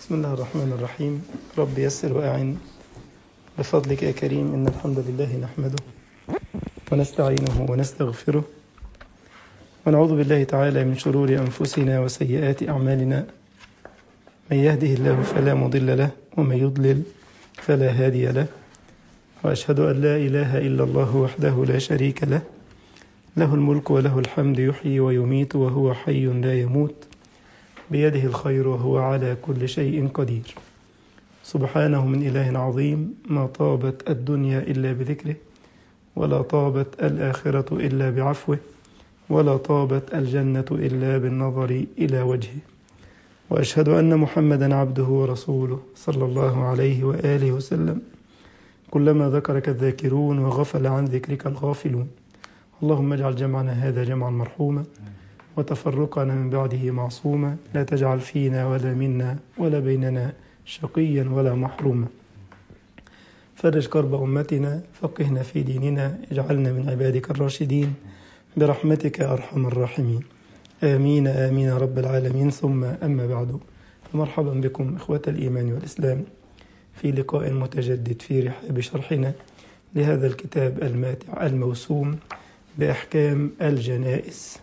بسم الله الرحمن الرحيم رب يسر وأعن بفضلك يا كريم إن الحمد لله نحمده ونستعينه ونستغفره ونعوذ بالله تعالى من شرور أنفسنا وسيئات أعمالنا من يهده الله فلا مضل له ومن يضلل فلا هادي له وأشهد أن لا إله إلا الله وحده لا شريك له له الملك وله الحمد يحيي ويميت وهو حي لا يموت بيده الخير وهو على كل شيء قدير سبحانه من إله عظيم ما طابت الدنيا إلا بذكره ولا طابت الآخرة إلا بعفوه ولا طابت الجنة إلا بالنظر إلى وجهه وأشهد أن محمدا عبده ورسوله صلى الله عليه وآله وسلم كلما ذكرك الذاكرون وغفل عن ذكرك الغافلون اللهم اجعل جمعنا هذا جمعا مرحوما وتفرقنا من بعده معصوما لا تجعل فينا ولا منا ولا بيننا شقيا ولا محروما فرج كرب أمتنا فقهنا في ديننا اجعلنا من عبادك الراشدين برحمتك يا أرحم الراحمين آمين آمين يا رب العالمين ثم أما بعد فمرحبا بكم إخوة الإيمان والإسلام في لقاء متجدد في رحاب شرحنا لهذا الكتاب الماتع الموسوم بأحكام الجنائز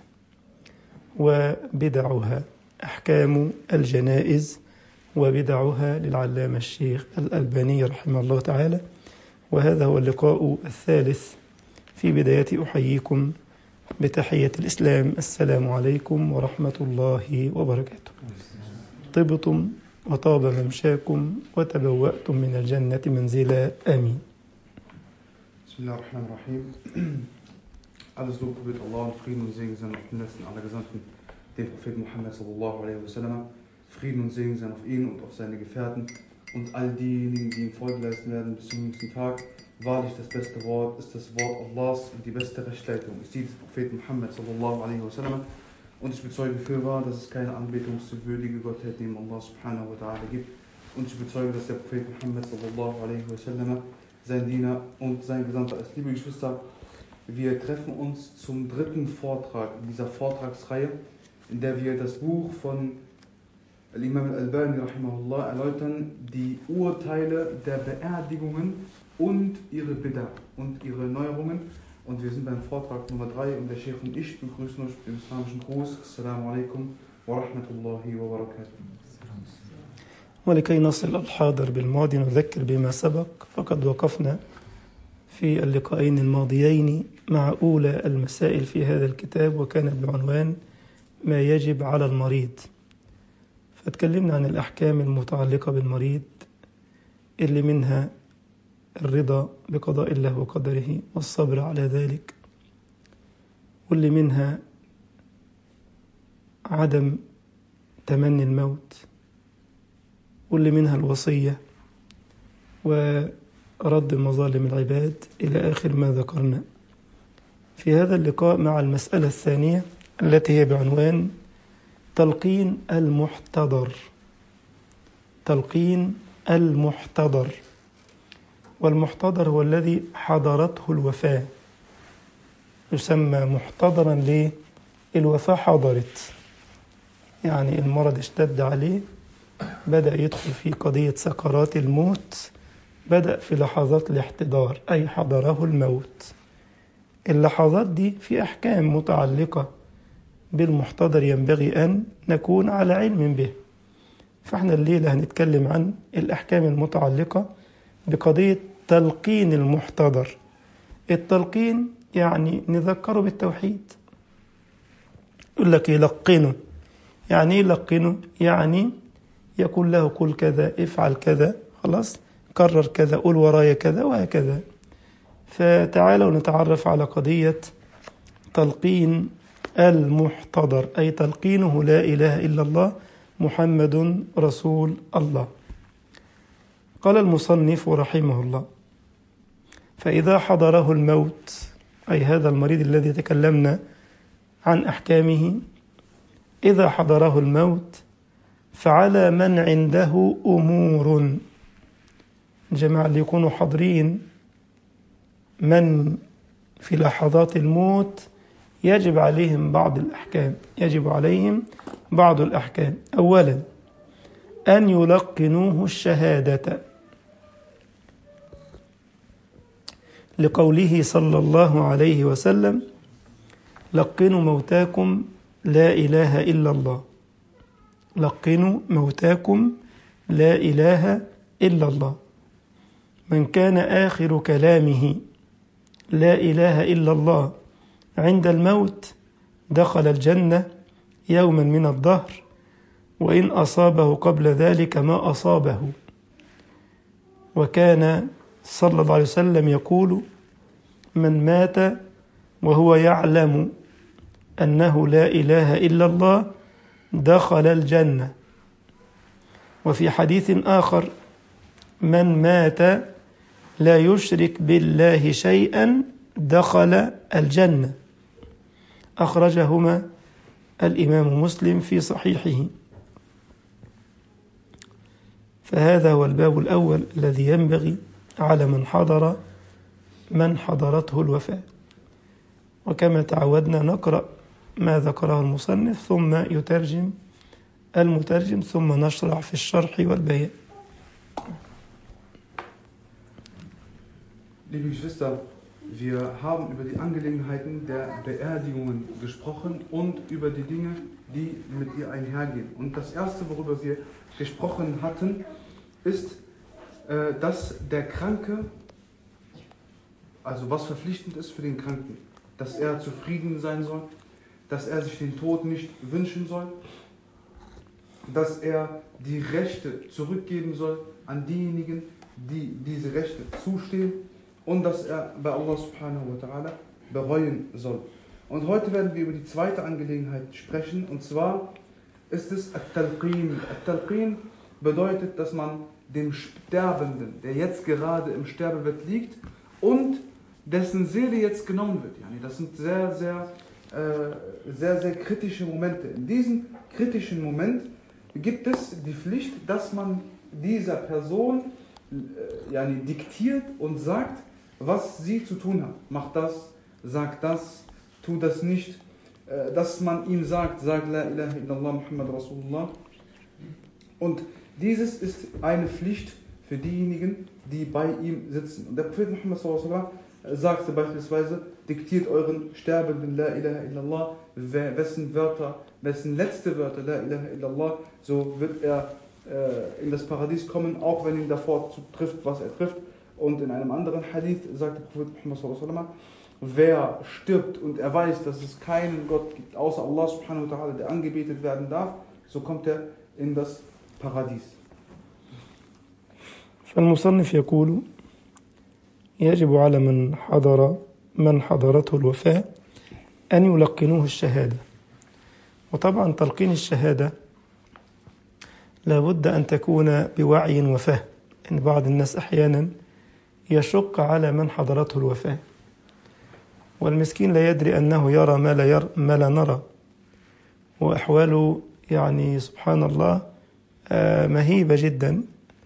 وبدعها أحكام الجنائز وبدعها للعلامة الشيخ الألباني رحمه الله تعالى وهذا هو اللقاء الثالث في بداية أحييكم بتحية الإسلام السلام عليكم ورحمة الله وبركاته طبتم وطاب ممشاكم وتبوأتم من الجنة منزلا آمين بسم الله الرحمن الرحيم. Alles Lob gebührt Allah und Frieden und Segen sein auf den letzten aller Gesandten, den Propheten Muhammad sallallahu alaihi wasallam. Frieden und Segen sein auf ihn und auf seine Gefährten und all diejenigen, die ihm Folge leisten werden bis zum jüngsten Tag. Wahrlich, das beste Wort ist das Wort Allahs und die beste Rechtsleitung ist die des Propheten Muhammad sallallahu alaihi wasallam. Und ich bezeuge für wahr, dass es keine anbetungswürdige Gottheit neben Allah subhanahu wa ta'ala gibt. Und ich bezeuge, dass der Prophet Muhammad sallallahu alaihi wasallam sein Diener und sein Gesandter ist. Liebe Geschwister, wir treffen uns zum dritten Vortrag in dieser Vortragsreihe, in der wir das Buch von Imam al-Albani rahimahullah erläutern, die Urteile der Beerdigungen und ihre Bidder und ihre Neuerungen. Und wir sind beim Vortrag Nummer 3 und der Sheikh und ich begrüßen euch mit dem islamischen Gruß. Assalamu alaikum wa rahmatullahi wa barakatuh. ولكي نصل الحاضر بالماضي نذكر بما سبق فقد وقفنا في اللقاءين الماضيين مع أولى المسائل في هذا الكتاب وكانت بعنوان ما يجب على المريض فتكلمنا عن الأحكام المتعلقة بالمريض اللي منها الرضا بقضاء الله وقدره والصبر على ذلك واللي منها عدم تمني الموت واللي منها الوصية ورد مظالم العباد إلى آخر ما ذكرنا في هذا اللقاء مع المسألة الثانية التي هي بعنوان تلقين المحتضر تلقين المحتضر والمحتضر هو الذي حضرته الوفاة يسمى محتضرا ليه؟ الوفاة حضرت يعني المرض اشتد عليه بدأ يدخل في قضية سكرات الموت بدأ في لحظات الاحتضار أي حضره الموت اللحظات دي في أحكام متعلقة بالمحتضر ينبغي أن نكون على علم به فاحنا الليلة هنتكلم عن الأحكام المتعلقة بقضية تلقين المحتضر التلقين يعني نذكره بالتوحيد يقول لك يلقنه يعني ايه يلقنه يعني يقول له قل كذا افعل كذا خلاص كرر كذا قول ورايا كذا وهكذا فتعالوا نتعرف على قضية تلقين المحتضر أي تلقينه لا إله إلا الله محمد رسول الله قال المصنف رحمه الله فإذا حضره الموت أي هذا المريض الذي تكلمنا عن أحكامه إذا حضره الموت فعلى من عنده أمور الجماعة اللي يكونوا حاضرين من في لحظات الموت يجب عليهم بعض الأحكام يجب عليهم بعض الأحكام أولا أن يلقنوه الشهادة لقوله صلى الله عليه وسلم لقنوا موتاكم لا إله إلا الله لقنوا موتاكم لا إله إلا الله من كان آخر كلامه لا إله إلا الله عند الموت دخل الجنة يوما من الدهر وإن أصابه قبل ذلك ما أصابه وكان صلى الله عليه وسلم يقول من مات وهو يعلم أنه لا إله إلا الله دخل الجنة وفي حديث آخر من مات لا يشرك بالله شيئا دخل الجنة أخرجهما الإمام مسلم في صحيحه فهذا هو الباب الأول الذي ينبغي على من حضر من حضرته الوفاة وكما تعودنا نقرأ ما ذكره المصنف ثم يترجم المترجم ثم نشرع في الشرح والبيان Liebe Geschwister, wir haben über die Angelegenheiten der Beerdigungen gesprochen und über die Dinge, die mit ihr einhergehen. Und das Erste, worüber wir gesprochen hatten, ist, äh, dass der Kranke, also was verpflichtend ist für den Kranken, dass er zufrieden sein soll, dass er sich den Tod nicht wünschen soll, dass er die Rechte zurückgeben soll an diejenigen, die diese Rechte zustehen und dass er bei Allah subhanahu wa ta'ala bereuen soll. Und heute werden wir über die zweite Angelegenheit sprechen und zwar ist es At-Talqin. At-Talqin bedeutet, dass man dem Sterbenden, der jetzt gerade im Sterbebett liegt und dessen Seele jetzt genommen wird. Yani das sind sehr, sehr, äh, sehr, sehr kritische Momente. In diesem kritischen Moment gibt es die Pflicht, dass man dieser Person äh, yani diktiert und sagt, was sie zu tun hat. Mach das, sag das, tu das nicht. Äh, dass man ihm sagt, sag La ilaha illallah Muhammad Rasulullah. Und dieses ist eine Pflicht für diejenigen, die bei ihm sitzen. Und der Prophet Muhammad sallallahu sagte beispielsweise, diktiert euren Sterbenden La ilaha illallah, wessen Wörter, wessen letzte Wörter La ilaha illallah, so wird er äh, in das Paradies kommen, auch wenn ihm davor trifft, was er trifft. Und in einem anderen Hadith sagt der Prophet Muhammad sallallahu wer stirbt und er weiß, dass es keinen Gott gibt, außer Allah subhanahu wa ta'ala, der angebetet werden darf, so kommt er in das Paradies. فالمصنف يقول يجب على من حضر من حضرته الوفاة أن يلقنوه الشهادة وطبعا تلقين الشهادة لابد أن تكون بوعي وفهم إن بعض الناس أحيانا يشق على من حضرته الوفاة والمسكين لا يدري أنه يرى ما لا, يرى ما لا نرى وأحواله يعني سبحان الله مهيبة جدا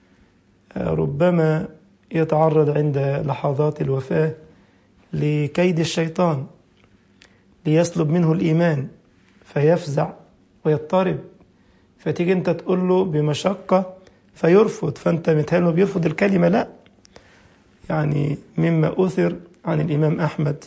ربما يتعرض عند لحظات الوفاة لكيد الشيطان ليسلب منه الإيمان فيفزع ويضطرب فتيجي انت تقول له بمشقة فيرفض فانت متهيأله بيرفض الكلمة لا يعني مما أثر عن الإمام أحمد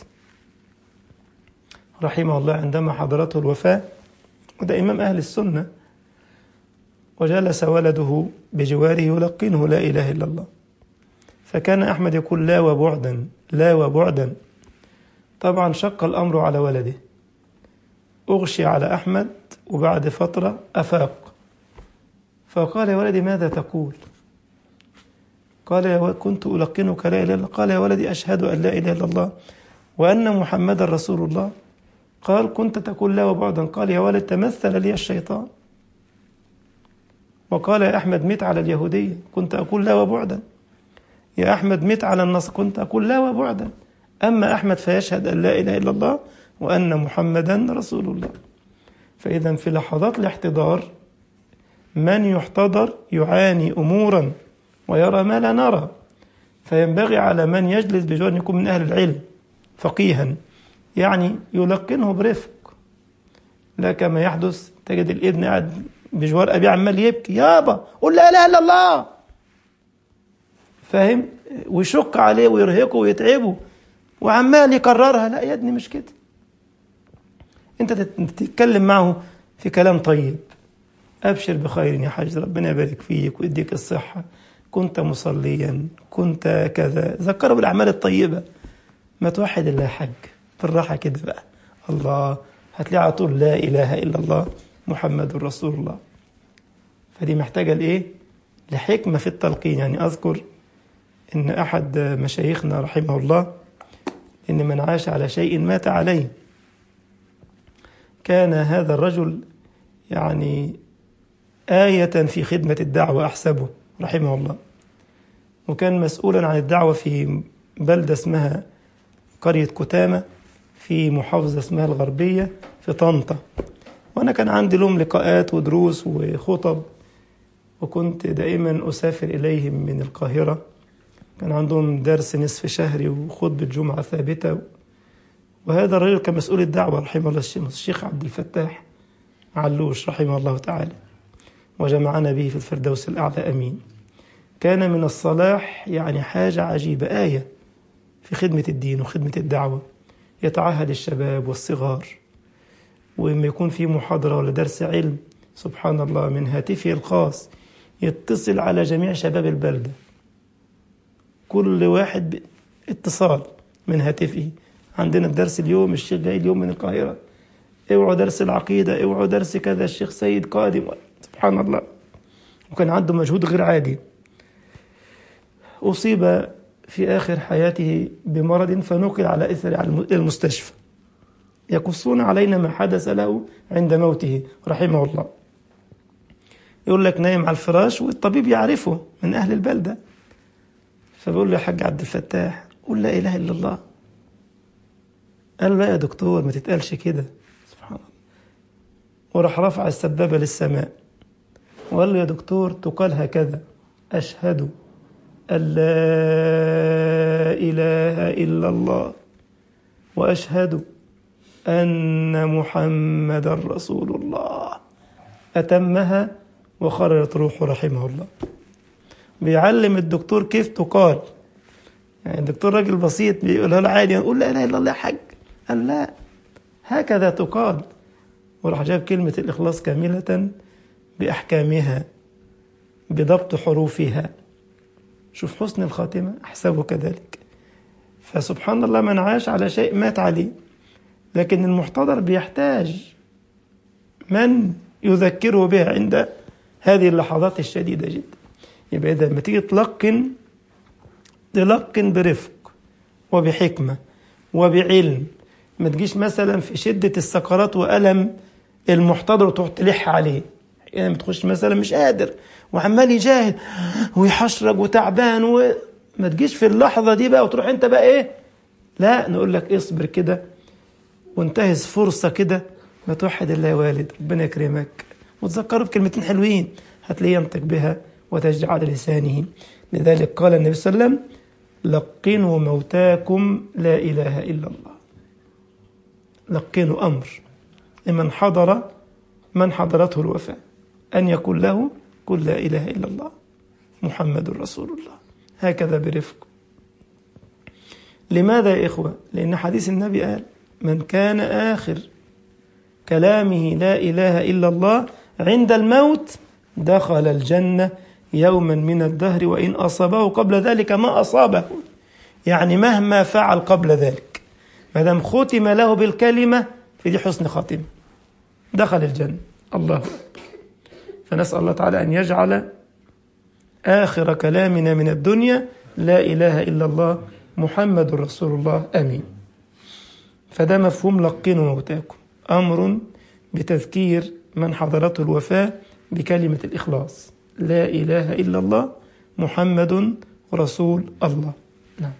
رحمه الله عندما حضرته الوفاة وده إمام أهل السنة وجلس ولده بجواره يلقنه لا إله إلا الله فكان أحمد يقول لا وبعدا لا وبعدا طبعا شق الأمر على ولده أغشي على أحمد وبعد فترة أفاق فقال يا ولدي ماذا تقول قال يا كنت ألقنك لا إله إلا الله قال يا ولدي أشهد أن لا إله إلا الله وأن محمدا رسول الله قال كنت تقول لا وبعدا قال يا ولد تمثل لي الشيطان وقال يا أحمد مت على اليهودية كنت أقول لا وبعدا يا أحمد مت على النصر كنت أقول لا وبعدا أما أحمد فيشهد أن لا إله إلا الله وأن محمدا رسول الله فإذا في لحظات الاحتضار من يحتضر يعاني أمورا ويرى ما لا نرى فينبغي على من يجلس بجوار يكون من أهل العلم فقيها يعني يلقنه برفق لا كما يحدث تجد الابن قاعد بجوار ابيه عمال يبكي يابا قول لا اله الا الله فاهم ويشق عليه ويرهقه ويتعبه وعمال يكررها لا يا ابني مش كده انت تتكلم معه في كلام طيب ابشر بخير يا حاج ربنا يبارك فيك ويديك الصحه كنت مصليا كنت كذا ذكره بالاعمال الطيبه ما توحد الله يا حاج بالراحه كده بقى الله هتلاقي على طول لا اله الا الله محمد رسول الله فدي محتاجه لايه لحكمه في التلقين يعني اذكر ان احد مشايخنا رحمه الله ان من عاش على شيء مات عليه كان هذا الرجل يعني آية في خدمة الدعوة أحسبه رحمه الله وكان مسؤولا عن الدعوة في بلدة اسمها قرية كتامة في محافظة اسمها الغربية في طنطا وأنا كان عندي لهم لقاءات ودروس وخطب وكنت دائما أسافر إليهم من القاهرة كان عندهم درس نصف شهري وخطبة جمعة ثابتة وهذا الرجل كان مسؤول الدعوة رحمه الله الشيخ عبد الفتاح علوش رحمه الله تعالى وجمعنا به في الفردوس الأعلى أمين كان من الصلاح يعني حاجة عجيبة آية في خدمة الدين وخدمة الدعوة يتعهد الشباب والصغار وإما يكون في محاضرة ولا درس علم سبحان الله من هاتفه الخاص يتصل على جميع شباب البلدة كل واحد اتصال من هاتفه عندنا الدرس اليوم الشيخ جاي اليوم من القاهرة اوعوا درس العقيدة اوعوا درس كذا الشيخ سيد قادم سبحان الله وكان عنده مجهود غير عادي أصيب في آخر حياته بمرض فنقل على إثر على المستشفى يقصون علينا ما حدث له عند موته رحمه الله يقول لك نايم على الفراش والطبيب يعرفه من أهل البلدة فبيقول له يا حاج عبد الفتاح قول لا إله إلا الله قال له لا يا دكتور ما تتقالش كده سبحان الله وراح رفع السبابة للسماء وقال له يا دكتور تقال هكذا أشهد أن لا إله إلا الله وأشهد أن محمد رسول الله أتمها وخرجت روحه رحمه الله بيعلم الدكتور كيف تقال يعني الدكتور راجل بسيط بيقولها له عادي يقول لا اله الا الله يا حاج قال لا هكذا تقال وراح جاب كلمة الإخلاص كاملة بأحكامها بضبط حروفها شوف حسن الخاتمة أحسبه كذلك فسبحان الله من عاش على شيء مات عليه لكن المحتضر بيحتاج من يذكره بها عند هذه اللحظات الشديدة جدا يبقى إذا لما تيجي تلقن تلقن برفق وبحكمة وبعلم ما تجيش مثلا في شدة السكرات وألم المحتضر وتروح تلح عليه يعني تخش مثلا مش قادر وعمال يجاهد ويحشرج وتعبان وما تجيش في اللحظة دي بقى وتروح انت بقى ايه لا نقول لك اصبر كده وانتهز فرصة كده ما توحد الله يا والد ربنا يكرمك وتذكره بكلمتين حلوين هتلاقيه ينطق بها وتجري على لسانه لذلك قال النبي صلى الله عليه وسلم لقنوا موتاكم لا إله إلا الله لقنوا أمر لمن حضر من حضرته الوفاة أن يقول له قل لا إله إلا الله محمد رسول الله هكذا برفق لماذا يا إخوة لأن حديث النبي قال من كان آخر كلامه لا إله إلا الله عند الموت دخل الجنة يوما من الدهر وإن أصابه قبل ذلك ما أصابه يعني مهما فعل قبل ذلك ما دام ختم له بالكلمة فدي حسن خاتمة دخل الجنة الله أكبر فنسأل الله تعالى أن يجعل آخر كلامنا من الدنيا لا إله إلا الله محمد رسول الله آمين فده مفهوم لقنوا موتاكم أمر بتذكير من حضرته الوفاة بكلمة الإخلاص لا إله إلا الله محمد رسول الله نعم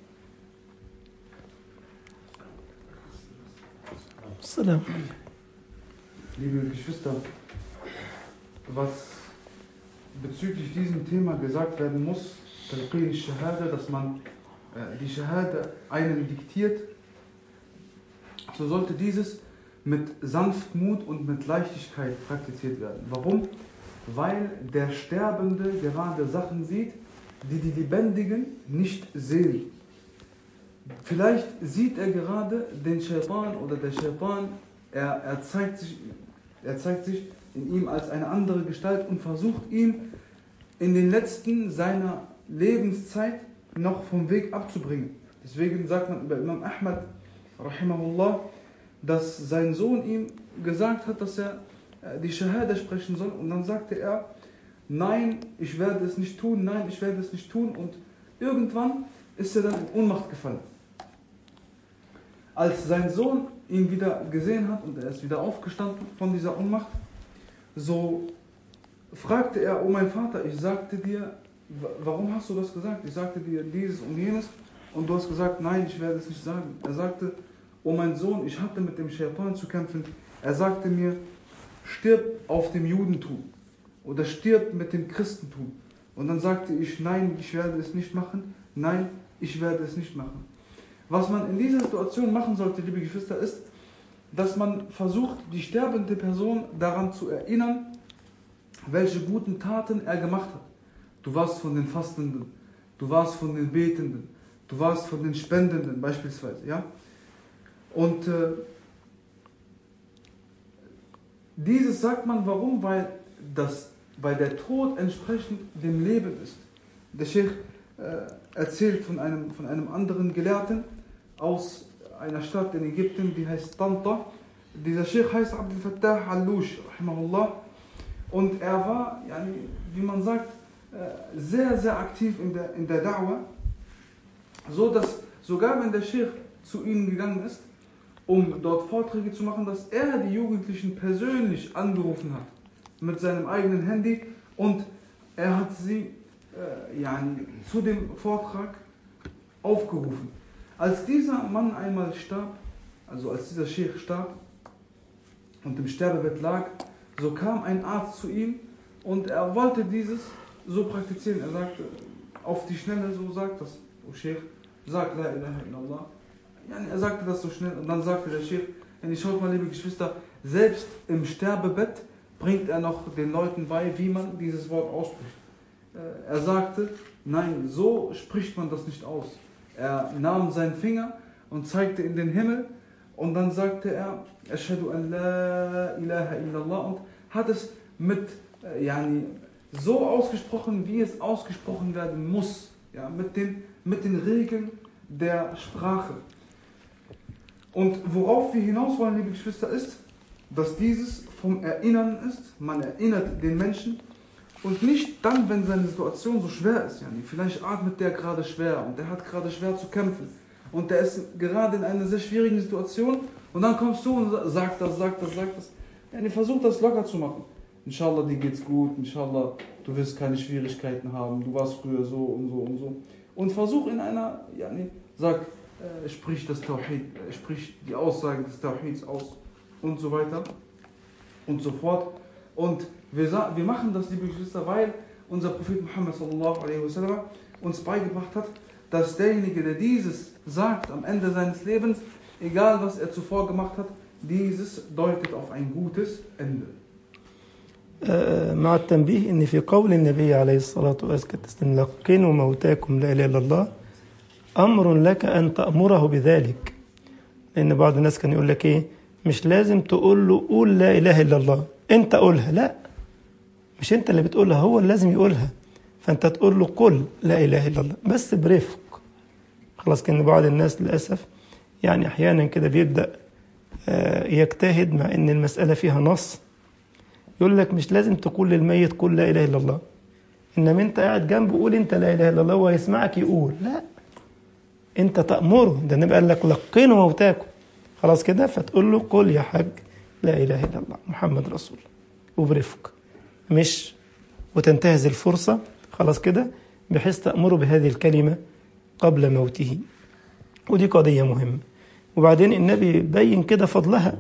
السلام Liebe Geschwister, was bezüglich diesem Thema gesagt werden muss, Talqin Shahada, dass man äh, die Shahada einem diktiert, so sollte dieses mit Sanftmut und mit Leichtigkeit praktiziert werden. Warum? Weil der Sterbende gerade Sachen sieht, die die Lebendigen nicht sehen. Vielleicht sieht er gerade den Shaitan oder der Shaitan, er, er, zeigt sich, er zeigt sich in ihm als eine andere Gestalt und versucht ihm in den letzten seiner Lebenszeit noch vom Weg abzubringen. Deswegen sagt man über Imam Ahmad, rahimahullah, dass sein Sohn ihm gesagt hat, dass er äh, die Shahada sprechen soll. Und dann sagte er, nein, ich werde es nicht tun, nein, ich werde es nicht tun. Und irgendwann ist er dann in Ohnmacht gefallen. Als sein Sohn ihn wieder gesehen hat und er ist wieder aufgestanden von dieser Ohnmacht, so fragte er, oh mein Vater, ich sagte dir, warum hast du das gesagt? Ich sagte dir dieses und jenes und du hast gesagt, nein, ich werde es nicht sagen. Er sagte, oh mein Sohn, ich hatte mit dem Shaitan zu kämpfen. Er sagte mir, stirb auf dem Judentum oder stirb mit dem Christentum. Und dann sagte ich, nein, ich werde es nicht machen. Nein, ich werde es nicht machen. Was man in dieser Situation machen sollte, liebe Geschwister, ist, dass man versucht, die sterbende Person daran zu erinnern, welche guten Taten er gemacht hat. Du warst von den Fastenden, du warst von den Betenden, du warst von den Spendenden beispielsweise. Ja? Und äh, dieses sagt man, warum? Weil, das, weil der Tod entsprechend dem Leben ist. Der Sheikh äh, erzählt von einem, von einem anderen Gelehrten aus einer Stadt in Ägypten, die heißt Tanta. Dieser Sheikh heißt Abdel Fattah al-Lush, rahimahullah. Und er war, yani, wie man sagt, äh, sehr, sehr aktiv in der, in der Da'wah. So dass sogar wenn der Sheikh zu ihnen gegangen ist, um dort Vorträge zu machen, dass er die Jugendlichen persönlich angerufen hat mit seinem eigenen Handy und er hat sie äh, ja, zu dem Vortrag aufgerufen. Als dieser Mann einmal starb, also als dieser Sheikh starb und im Sterbebett lag, so kam ein Arzt zu ihm und er wollte dieses so praktizieren. Er sagte, auf die Schnelle, so sagt das, O Sheikh, sag La ilaha illallah er sagte das so schnell und dann sagte der Sheikh, schaut mal, liebe Geschwister, selbst im Sterbebett bringt er noch den Leuten bei, wie man dieses Wort ausspricht. Äh, er sagte, nein, so spricht man das nicht aus. Er nahm seinen Finger und zeigte in den Himmel und dann sagte er, Ashadu an la ilaha illallah und hat es mit äh, yani, so ausgesprochen, wie es ausgesprochen werden muss, ja, mit, den, mit den Regeln der Sprache. Und worauf wir hinaus wollen, liebe Geschwister, ist, dass dieses vom Erinnern ist. Man erinnert den Menschen und nicht dann, wenn seine Situation so schwer ist. Yani vielleicht atmet der gerade schwer und der hat gerade schwer zu kämpfen und der ist gerade in einer sehr schwierigen Situation und dann kommst du und sagst das, sagst das, sagst das. Yani versuch das locker zu machen. Inshallah, dir geht's gut, inshallah, du wirst keine Schwierigkeiten haben, du warst früher so und so und so. Und versuch in einer, yani, sag, äh, spricht das Tawhid, äh, spricht die Aussagen des Tawhids aus und so weiter und so fort. Und wir, wir machen das, liebe Geschwister, weil unser Prophet Muhammad sallallahu alaihi wasallam uns beigebracht hat, dass derjenige, der dieses sagt am Ende seines Lebens, egal was er zuvor gemacht hat, dieses deutet auf ein gutes Ende. مع التنبيه ان في قول النبي عليه الصلاه والسلام لقنوا موتاكم لا اله الا الله أمر لك أن تأمره بذلك لأن بعض الناس كان يقول لك إيه مش لازم تقول له قول لا إله إلا الله أنت قولها لا مش أنت اللي بتقولها هو اللي لازم يقولها فأنت تقول له قل لا إله إلا الله بس برفق خلاص كان بعض الناس للأسف يعني أحيانا كده بيبدأ يجتهد مع إن المسألة فيها نص يقول لك مش لازم تقول للميت قل لا إله إلا الله إنما أنت قاعد جنبه قول أنت لا إله إلا الله وهو يسمعك يقول لا انت تأمره ده النبي قال لك لقنوا موتاكم خلاص كده فتقول له قل يا حاج لا اله الا الله محمد رسول وبرفق مش وتنتهز الفرصة خلاص كده بحيث تأمره بهذه الكلمة قبل موته ودي قضية مهمة وبعدين النبي بين كده فضلها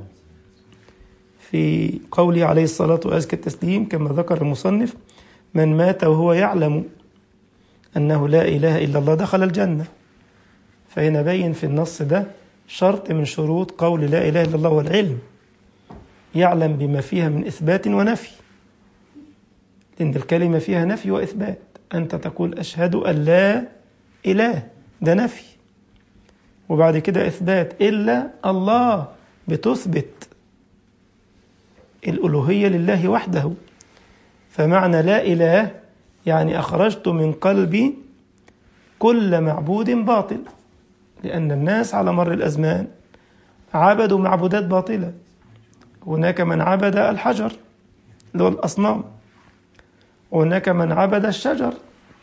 في قوله عليه الصلاة وأزكى التسليم كما ذكر المصنف من مات وهو يعلم أنه لا إله إلا الله دخل الجنة فهنا بين في النص ده شرط من شروط قول لا إله إلا الله والعلم يعلم بما فيها من إثبات ونفي لأن الكلمة فيها نفي وإثبات أنت تقول أشهد أن لا إله ده نفي وبعد كده إثبات إلا الله بتثبت الألوهية لله وحده فمعنى لا إله يعني أخرجت من قلبي كل معبود باطل لأن الناس على مر الأزمان عبدوا معبودات باطلة هناك من عبد الحجر اللي هو الأصنام وهناك من عبد الشجر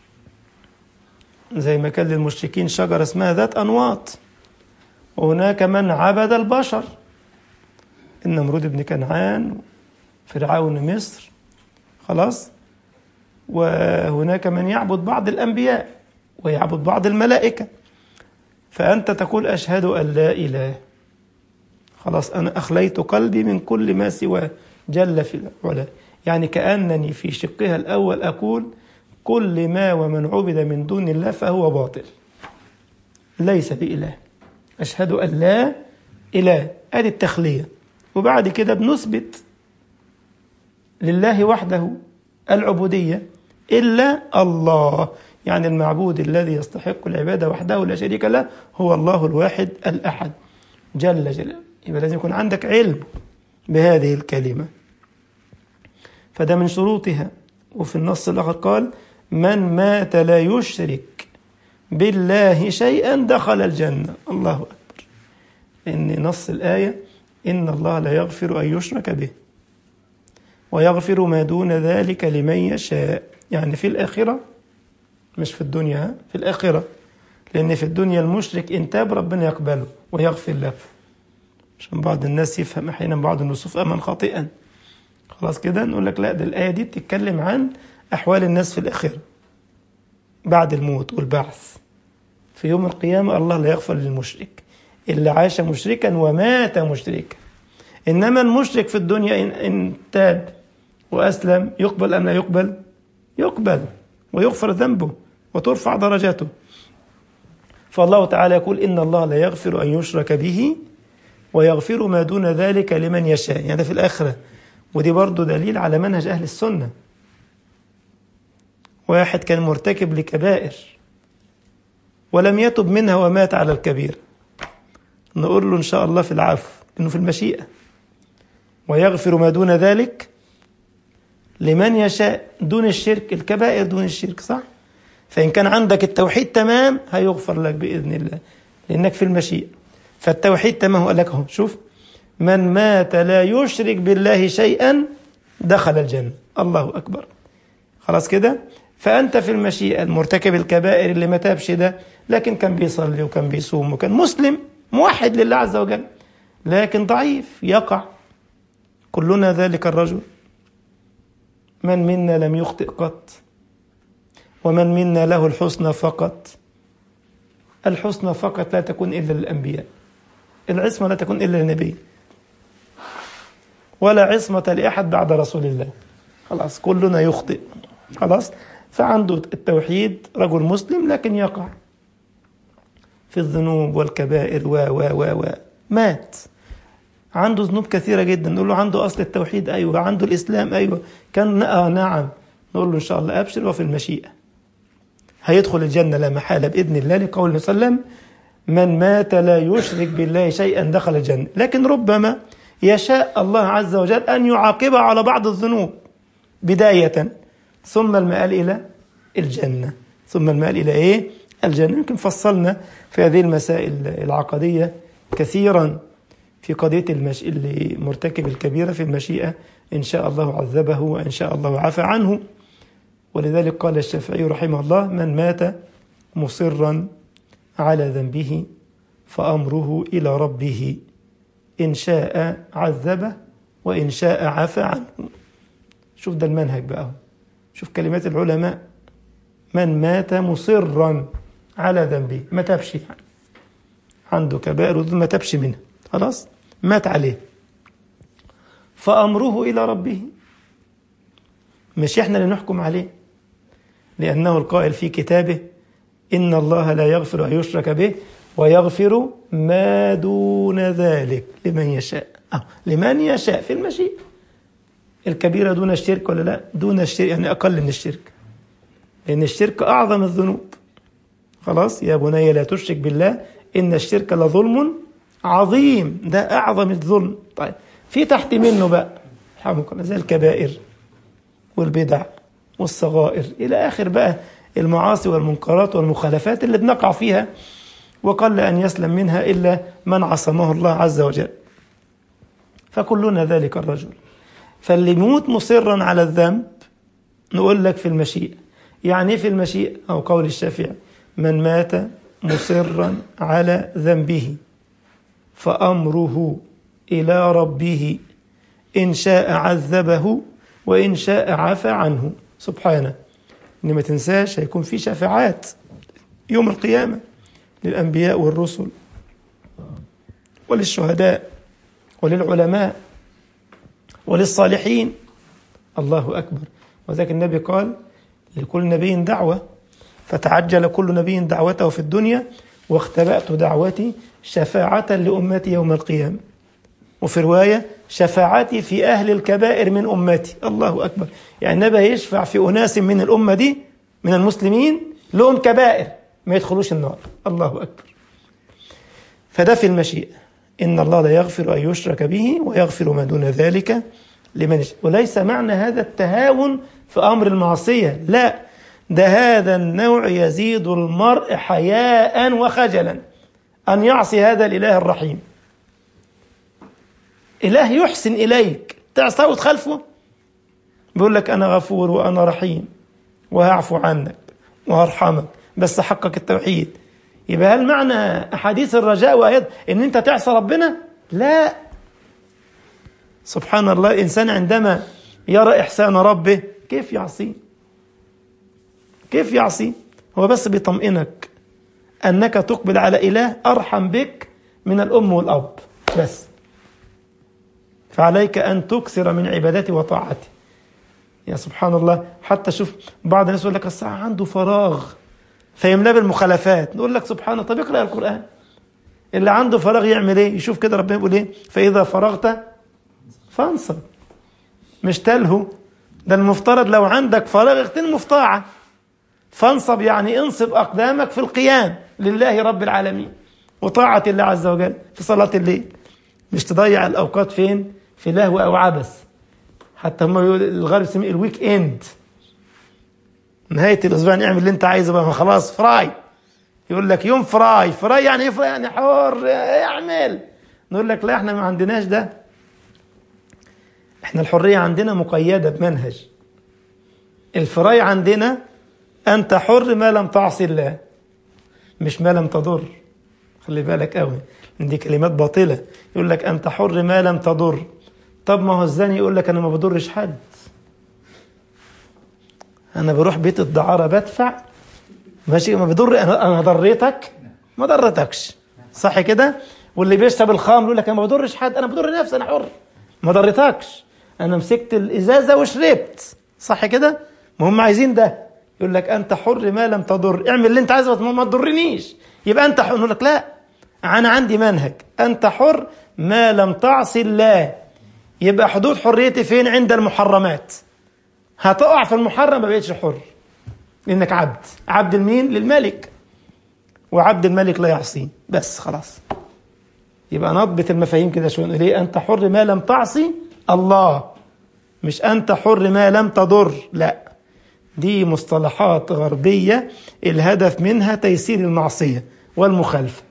زي ما كان للمشركين شجرة اسمها ذات أنواط وهناك من عبد البشر النمرود بن كنعان فرعون مصر خلاص وهناك من يعبد بعض الأنبياء ويعبد بعض الملائكة فأنت تقول أشهد أن لا إله خلاص أنا أخليت قلبي من كل ما سواه جل في العلا يعني كأنني في شقها الأول أقول كل ما ومن عبد من دون الله فهو باطل ليس بإله أشهد أن لا إله هذه التخلية وبعد كده بنثبت لله وحده العبودية إلا الله يعني المعبود الذي يستحق العبادة وحده لا شريك له هو الله الواحد الأحد جل جلاله يبقى لازم يكون عندك علم بهذه الكلمة فده من شروطها وفي النص الآخر قال من مات لا يشرك بالله شيئا دخل الجنة الله أكبر إن نص الآية إن الله لا يغفر أن يشرك به ويغفر ما دون ذلك لمن يشاء يعني في الآخرة مش في الدنيا في الآخرة لأن في الدنيا المشرك إن تاب ربنا يقبله ويغفر له عشان بعض الناس يفهم أحيانا بعض النصوص أمن خاطئا خلاص كده نقول لك لا ده الآية دي بتتكلم عن أحوال الناس في الآخرة بعد الموت والبعث في يوم القيامة الله لا يغفر للمشرك اللي عاش مشركا ومات مشركا إنما المشرك في الدنيا إن, إن تاب وأسلم يقبل أم لا يقبل يقبل ويغفر ذنبه وترفع درجاته فالله تعالى يقول إن الله لا يغفر أن يشرك به ويغفر ما دون ذلك لمن يشاء يعني ده في الآخرة ودي برضو دليل على منهج أهل السنة واحد كان مرتكب لكبائر ولم يتب منها ومات على الكبير نقول له إن شاء الله في العفو إنه في المشيئة ويغفر ما دون ذلك لمن يشاء دون الشرك الكبائر دون الشرك صح فإن كان عندك التوحيد تمام هيغفر لك بإذن الله لأنك في المشيئة فالتوحيد تمام قال لك اهو شوف من مات لا يشرك بالله شيئا دخل الجنة الله أكبر خلاص كده فأنت في المشيئة المرتكب الكبائر اللي ما تابش ده لكن كان بيصلي وكان بيصوم وكان مسلم موحد لله عز وجل لكن ضعيف يقع كلنا ذلك الرجل من منا لم يخطئ قط ومن منا له الحسنى فقط الحسنى فقط لا تكون إلا للأنبياء العصمة لا تكون إلا للنبي ولا عصمة لأحد بعد رسول الله خلاص كلنا يخطئ خلاص فعنده التوحيد رجل مسلم لكن يقع في الذنوب والكبائر و و و و مات عنده ذنوب كثيرة جدا نقول له عنده أصل التوحيد أيوة عنده الإسلام أيوة كان آه نعم نقول له إن شاء الله أبشر وفي المشيئة هيدخل الجنة لا محالة بإذن الله لقول صلى الله عليه وسلم من مات لا يشرك بالله شيئا دخل الجنة لكن ربما يشاء الله عز وجل أن يعاقب على بعض الذنوب بداية ثم المآل إلى الجنة ثم المآل إلى إيه؟ الجنة يمكن فصلنا في هذه المسائل العقدية كثيرا في قضية المش... اللي مرتكب الكبيرة في المشيئة إن شاء الله عذبه وإن شاء الله عفى عنه ولذلك قال الشافعي رحمه الله من مات مصرا على ذنبه فأمره إلى ربه إن شاء عذبه وإن شاء عفى عنه شوف ده المنهج بقى شوف كلمات العلماء من مات مصرا على ذنبه ما تبش يعني عنده كبائر ما تبش منها خلاص مات عليه فأمره إلى ربه مش احنا اللي نحكم عليه لأنه القائل في كتابه إن الله لا يغفر أن يشرك به ويغفر ما دون ذلك لمن يشاء أو لمن يشاء في المشيئة الكبيرة دون الشرك ولا لا دون الشرك يعني أقل من الشرك لأن الشرك أعظم الذنوب خلاص يا بني لا تشرك بالله إن الشرك لظلم عظيم ده أعظم الظلم طيب في تحت منه بقى رحمك الله زي الكبائر والبدع والصغائر إلى آخر بقى المعاصي والمنكرات والمخالفات اللي بنقع فيها وقل أن يسلم منها إلا من عصمه الله عز وجل فكلنا ذلك الرجل فاللي يموت مصرا على الذنب نقول لك في المشيئة يعني في المشيئة أو قول الشافعي من مات مصرا على ذنبه فأمره إلى ربه إن شاء عذبه وإن شاء عفى عنه سبحانه إن ما تنساش هيكون في شفاعات يوم القيامة للأنبياء والرسل وللشهداء وللعلماء وللصالحين الله أكبر وذلك النبي قال لكل نبي دعوة فتعجل كل نبي دعوته في الدنيا واختبأت دعوتي شفاعة لأمتي يوم القيامة وفي رواية شفاعتي في أهل الكبائر من أمتي الله أكبر يعني النبي يشفع في أناس من الأمة دي من المسلمين لهم كبائر ما يدخلوش النار الله أكبر فده في المشيئة إن الله لا يغفر أن يشرك به ويغفر ما دون ذلك لمن يشاء وليس معنى هذا التهاون في أمر المعصية لا ده هذا النوع يزيد المرء حياء وخجلا أن يعصي هذا الإله الرحيم إله يحسن إليك تعصى وتخالفه بيقول لك أنا غفور وأنا رحيم وهعفو عنك وهرحمك بس حقق التوحيد يبقى هل معنى أحاديث الرجاء وآيات إن أنت تعصى ربنا؟ لا سبحان الله الإنسان عندما يرى إحسان ربه كيف يعصيه؟ كيف يعصيه؟ هو بس بيطمئنك أنك تقبل على إله أرحم بك من الأم والأب بس فعليك أن تكثر من عبادتي وطاعتي يا سبحان الله حتى شوف بعض الناس يقول لك الساعة عنده فراغ فيملاه بالمخالفات نقول لك سبحان الله طب اقرأ القرآن اللي عنده فراغ يعمل ايه يشوف كده ربنا بيقول ايه فإذا فرغت فانصب مش تلهو ده المفترض لو عندك فراغ اغتنمه في طاعة فانصب يعني انصب أقدامك في القيام لله رب العالمين وطاعة الله عز وجل في صلاة الليل مش تضيع الأوقات فين في لهو أو عبث حتى هم يقول الغرب يسميه الويك اند نهاية الأسبوع نعمل اللي أنت عايزه بقى خلاص فراي يقول لك يوم فراي فراي يعني ايه فراي يعني حر اعمل نقول لك لا احنا ما عندناش ده احنا الحرية عندنا مقيدة بمنهج الفراي عندنا أنت حر ما لم تعصي الله مش ما لم تضر خلي بالك قوي دي كلمات باطلة يقول لك أنت حر ما لم تضر طب ما هو الزاني يقول لك أنا ما بضرش حد أنا بروح بيت الدعارة بدفع ماشي ما بضر أنا أنا ضريتك ما ضرتكش صح كده واللي بيشرب الخمر يقول لك أنا ما بضرش حد أنا بضر نفسي أنا حر ما ضريتكش أنا مسكت الإزازة وشربت صح كده ما هم عايزين ده يقول لك أنت حر ما لم تضر اعمل اللي أنت عايزه بس ما تضرنيش يبقى أنت حر نقول لك لا أنا عندي منهج أنت حر ما لم تعصي الله يبقى حدود حريتي فين عند المحرمات هتقع في المحرم ما بقتش حر لأنك عبد عبد المين للملك وعبد الملك لا يعصيه بس خلاص يبقى نضبط المفاهيم كده شويه نقول ايه انت حر ما لم تعصي الله مش انت حر ما لم تضر لا دي مصطلحات غربيه الهدف منها تيسير المعصيه والمخالفه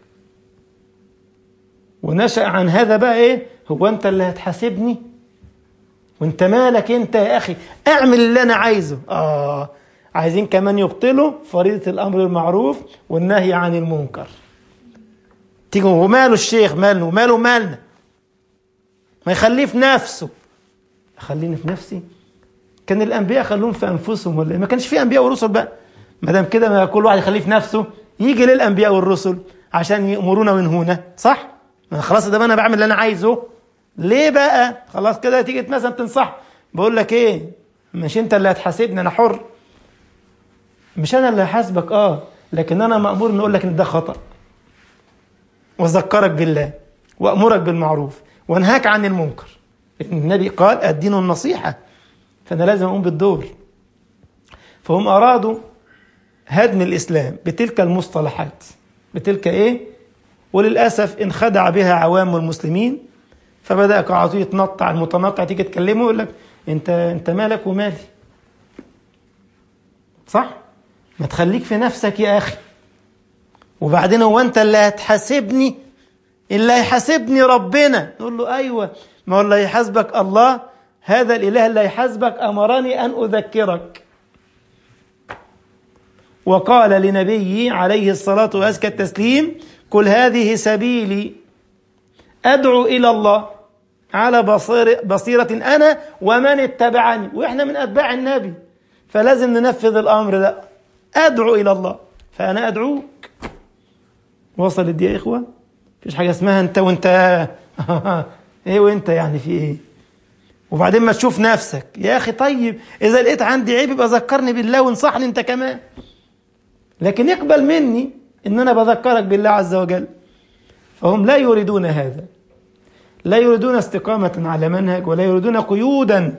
ونشأ عن هذا بقى ايه هو انت اللي هتحاسبني وانت مالك انت يا اخي اعمل اللي انا عايزه اه عايزين كمان يبطلوا فريضة الامر بالمعروف والنهي عن المنكر تيجي وماله الشيخ ماله وماله مالنا ما يخليه في نفسه خليني في نفسي كان الانبياء خلوهم في انفسهم ولا ما كانش في انبياء ورسل بقى ما دام كده ما كل واحد يخليه في نفسه يجي للانبياء والرسل عشان يامرونا وينهونا صح ما خلاص ده انا بعمل اللي انا عايزه ليه بقى خلاص كده تيجي مثلا تنصح بقول لك ايه مش انت اللي هتحاسبني انا حر مش انا اللي هحاسبك اه لكن انا مامور ان اقول لك ان ده خطا واذكرك بالله وامرك بالمعروف وانهاك عن المنكر النبي قال الدين النصيحة فأنا لازم أقوم بالدور فهم أرادوا هدم الإسلام بتلك المصطلحات بتلك إيه وللأسف انخدع بها عوام المسلمين فبدأ قاعدته يتنطع المتنطع تيجي تكلمه يقول لك أنت أنت مالك ومالي صح؟ ما تخليك في نفسك يا أخي وبعدين هو أنت اللي هتحاسبني اللي هيحاسبني ربنا نقول له أيوة ما هو اللي هيحاسبك الله هذا الإله اللي هيحاسبك أمرني أن أذكرك وقال لنبيه عليه الصلاة وأزكى التسليم قل هذه سبيلي أدعو إلى الله على بصير بصيرة أنا ومن اتبعني وإحنا من أتباع النبي فلازم ننفذ الأمر ده أدعو إلى الله فأنا أدعوك وصلت دي يا إخوة مفيش حاجة اسمها أنت وأنت إيه وأنت يعني في إيه وبعدين ما تشوف نفسك يا أخي طيب إذا لقيت عندي عيب يبقى ذكرني بالله وانصحني أنت كمان لكن يقبل مني ان انا بذكرك بالله عز وجل فهم لا يريدون هذا لا يريدون استقامة على منهج ولا يريدون قيودا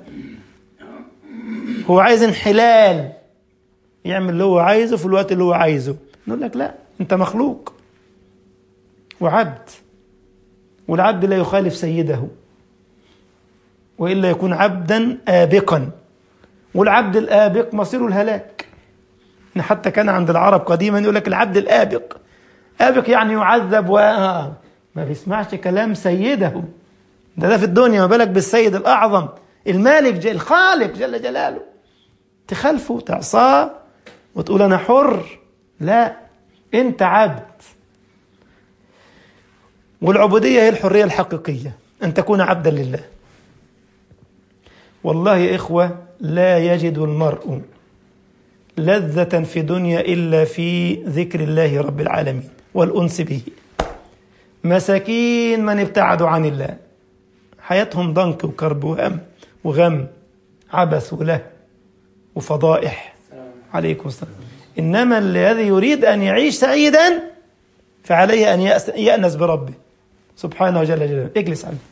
هو عايز انحلال يعمل اللي هو عايزه في الوقت اللي هو عايزه نقول لك لا انت مخلوق وعبد والعبد لا يخالف سيده والا يكون عبدا آبقا والعبد الآبق مصيره الهلاك إن حتى كان عند العرب قديما يقول لك العبد الآبق آبق يعني يعذب و ما بيسمعش كلام سيده ده ده في الدنيا ما بالك بالسيد الأعظم المالك جل الخالق جل جلاله تخالفه تعصاه وتقول أنا حر لا أنت عبد والعبودية هي الحرية الحقيقية أن تكون عبدا لله والله يا إخوة لا يجد المرء لذة في دنيا إلا في ذكر الله رب العالمين والأنس به مساكين من ابتعدوا عن الله حياتهم ضنك وكرب وهم وغم عبث وله وفضائح عليكم السلام إنما الذي يريد أن يعيش سعيدا فعليه أن يأنس بربه سبحانه جل جلاله اجلس عنه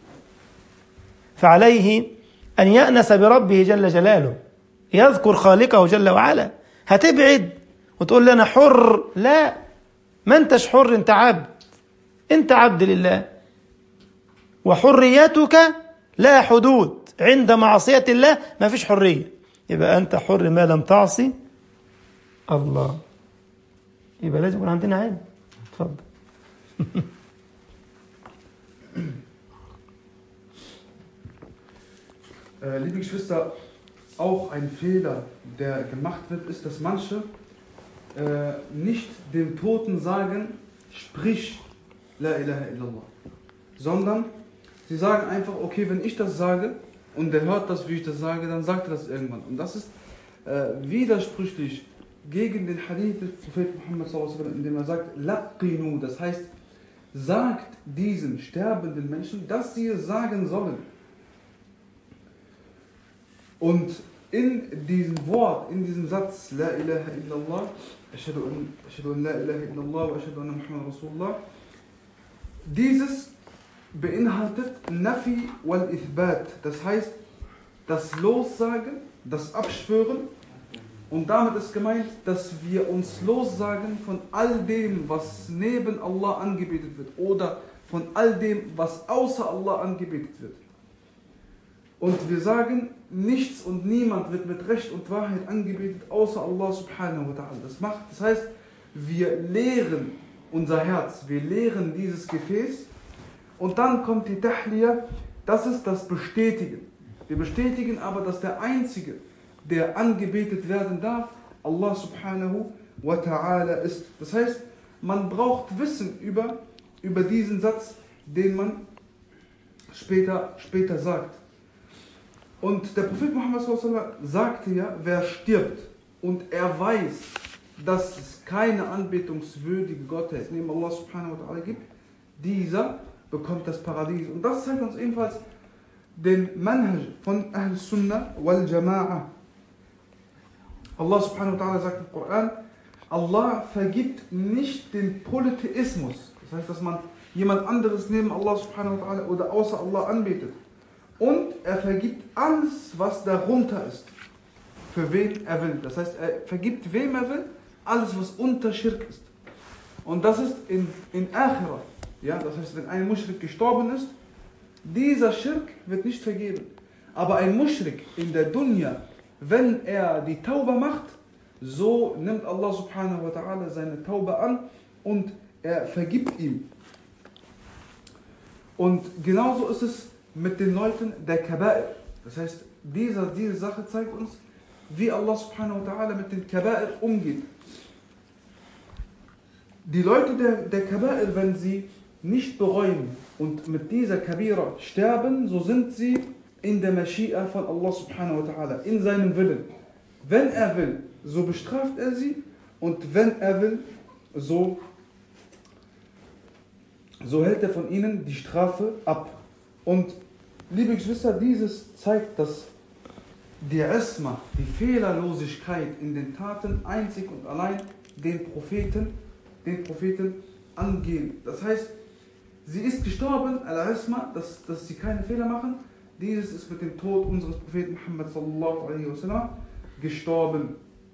فعليه أن يأنس بربه جل جلاله يذكر خالقه جل وعلا هتبعد وتقول لي انا حر لا ما انتش حر انت عبد انت عبد لله وحريتك لا حدود عند معصية الله ما فيش حرية يبقى أنت حر ما لم تعصي الله يبقى لازم يكون عندنا علم اتفضل Äh, liebe Geschwister, auch ein Fehler, der gemacht wird, ist, dass manche äh, nicht dem Toten sagen, sprich La ilaha illallah, sondern sie sagen einfach, okay, wenn ich das sage und der hört das, wie ich das sage, dann sagt er das irgendwann. Und das ist äh, widersprüchlich gegen den Hadith des Propheten Muhammad, sallallahu alaihi wasallam, indem er sagt, Laqinu, das heißt, sagt diesen sterbenden Menschen, dass sie es sagen sollen. Und in diesem Wort, in diesem Satz, La ilaha illallah, Ashhadu an, ashhadu an la ilaha illallah wa ashhadu anna Muhammad Rasulullah, dieses beinhaltet Nafi wal Ithbat, das heißt, das Lossagen, das Abschwören und damit ist gemeint, dass wir uns lossagen von all dem, was neben Allah angebetet wird oder von all dem, was außer Allah angebetet wird. Und wir sagen, nichts und niemand wird mit Recht und Wahrheit angebetet, außer Allah subhanahu wa ta'ala. Das macht, das heißt, wir leeren unser Herz, wir leeren dieses Gefäß und dann kommt die Tahliya, das ist das Bestätigen. Wir bestätigen aber, dass der Einzige, der angebetet werden darf, Allah subhanahu wa ta'ala ist. Das heißt, man braucht Wissen über, über diesen Satz, den man später, später sagt. Und der Prophet Muhammad sagte ja, wer stirbt und er weiß, dass es keine anbetungswürdige Gottheit neben Allah subhanahu wa ta'ala gibt, dieser bekommt das Paradies. Und das zeigt uns ebenfalls den Manhaj von Ahl Sunnah wal Jama'a. Allah subhanahu wa ta'ala sagt im Koran, Allah vergibt nicht den Polytheismus. Das heißt, dass man jemand anderes neben Allah subhanahu wa ta'ala oder außer Allah anbetet. Und er vergibt alles, was darunter ist. Für wen er will. Das heißt, er vergibt wem er will, alles, was unter Schirk ist. Und das ist in, in Akhirah. Ja, das heißt, wenn ein Muschrik gestorben ist, dieser Schirk wird nicht vergeben. Aber ein Muschrik in der Dunya, wenn er die Tauba macht, so nimmt Allah subhanahu wa ta'ala seine Tauba an und er vergibt ihm. Und genauso ist es mit den Leuten der Kaba'ir. Das heißt, diese, diese Sache zeigt uns, wie Allah subhanahu wa ta'ala mit den Kaba'ir umgeht. Die Leute der, der Kaba'ir, wenn sie nicht bereuen und mit dieser Kabira sterben, so sind sie in der Mashi'a von Allah subhanahu wa ta'ala, in seinem Willen. Wenn er will, so bestraft er sie und wenn er will, so, so hält er von ihnen die Strafe ab. Und liebe Geschwister, dieses zeigt, dass die Esma, die Fehlerlosigkeit in den Taten einzig und allein den Propheten, den Propheten angehen. Das heißt, sie ist gestorben, Al-Isma, dass, dass sie keine Fehler machen. Dieses ist mit dem Tod unseres Propheten Muhammad sallallahu alaihi wasallam gestorben.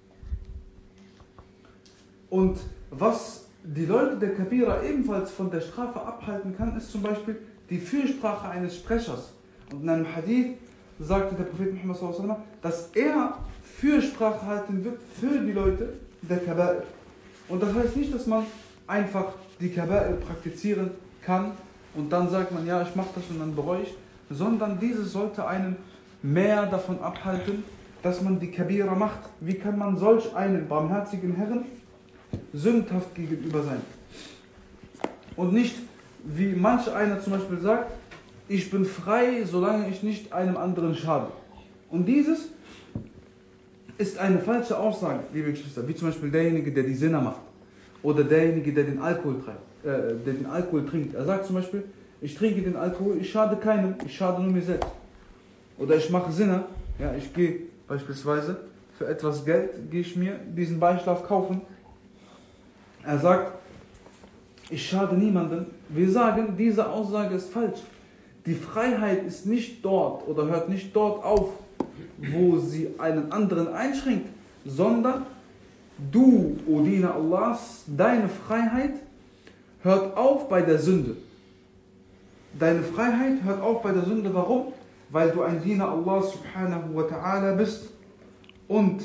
Und was die Leute der Kabira ebenfalls von der Strafe abhalten kann, ist zum Beispiel die Fürsprache eines Sprechers. Und in einem Hadith sagte der Prophet Muhammad sallallahu alaihi wasallam, dass er Fürsprache halten wird für die Leute der Kaba'ir. Und das heißt nicht, dass man einfach die Kaba'ir praktizieren kann und dann sagt man, ja, ich mache das und dann bereue ich, sondern dieses sollte einen mehr davon abhalten, dass man die Kabira macht. Wie kann man solch einen barmherzigen Herrn sündhaft gegenüber sein? Und nicht, wie manch einer zum Beispiel sagt, ich bin frei, solange ich nicht einem anderen schade. Und dieses ist eine falsche Aussage, liebe Geschwister, wie zum Beispiel derjenige, der die Sinner macht oder derjenige, der den Alkohol trinkt, äh, der den Alkohol trinkt. Er sagt zum Beispiel, ich trinke den Alkohol, ich schade keinem, ich schade nur mir selbst. Oder ich mache Sinne, ja, ich gehe beispielsweise für etwas Geld, gehe ich mir diesen Beischlaf kaufen. Er sagt, ich schade niemandem. Wir sagen, diese Aussage ist falsch. Die Freiheit ist nicht dort oder hört nicht dort auf, wo sie einen anderen einschränkt, sondern du, O Diener Allahs, deine Freiheit hört auf bei der Sünde. Deine Freiheit hört auf bei der Sünde. Warum? Weil du ein Diener Allah subhanahu wa ta'ala bist und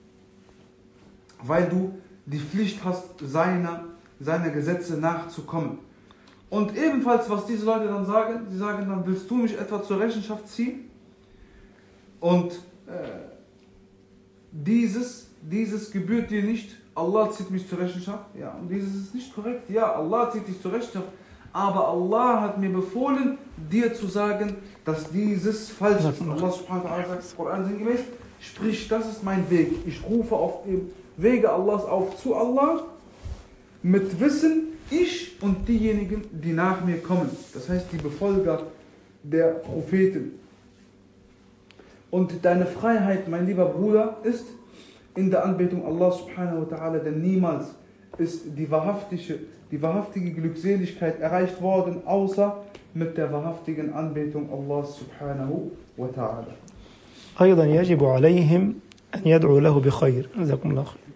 weil du die Pflicht hast, seiner, seiner Gesetze nachzukommen. Und ebenfalls, was diese Leute dann sagen, sie sagen dann, willst du mich etwa zur Rechenschaft ziehen? Und äh, dieses, dieses gebührt dir nicht, Allah zieht mich zur Rechenschaft. Ja, und dieses ist nicht korrekt. Ja, Allah zieht dich zur Rechenschaft. Aber Allah hat mir befohlen, dir zu sagen, dass dieses falsch ist. Und Allah subhanahu wa ta'ala sagt im Koran sinngemäß, sprich, das ist mein Weg. Ich rufe auf dem Wege Allahs auf zu Allah mit Wissen, ich und diejenigen, die nach mir kommen. Das heißt, die Befolger der Propheten. Und deine Freiheit, mein lieber Bruder, ist in der Anbetung Allah subhanahu wa ta'ala, denn niemals ist die wahrhaftige, die wahrhaftige Glückseligkeit erreicht worden, außer mit der wahrhaftigen Anbetung Allah subhanahu wa ta'ala. أيضا يجب عليهم أن يدعوا له بخير جزاكم الله خير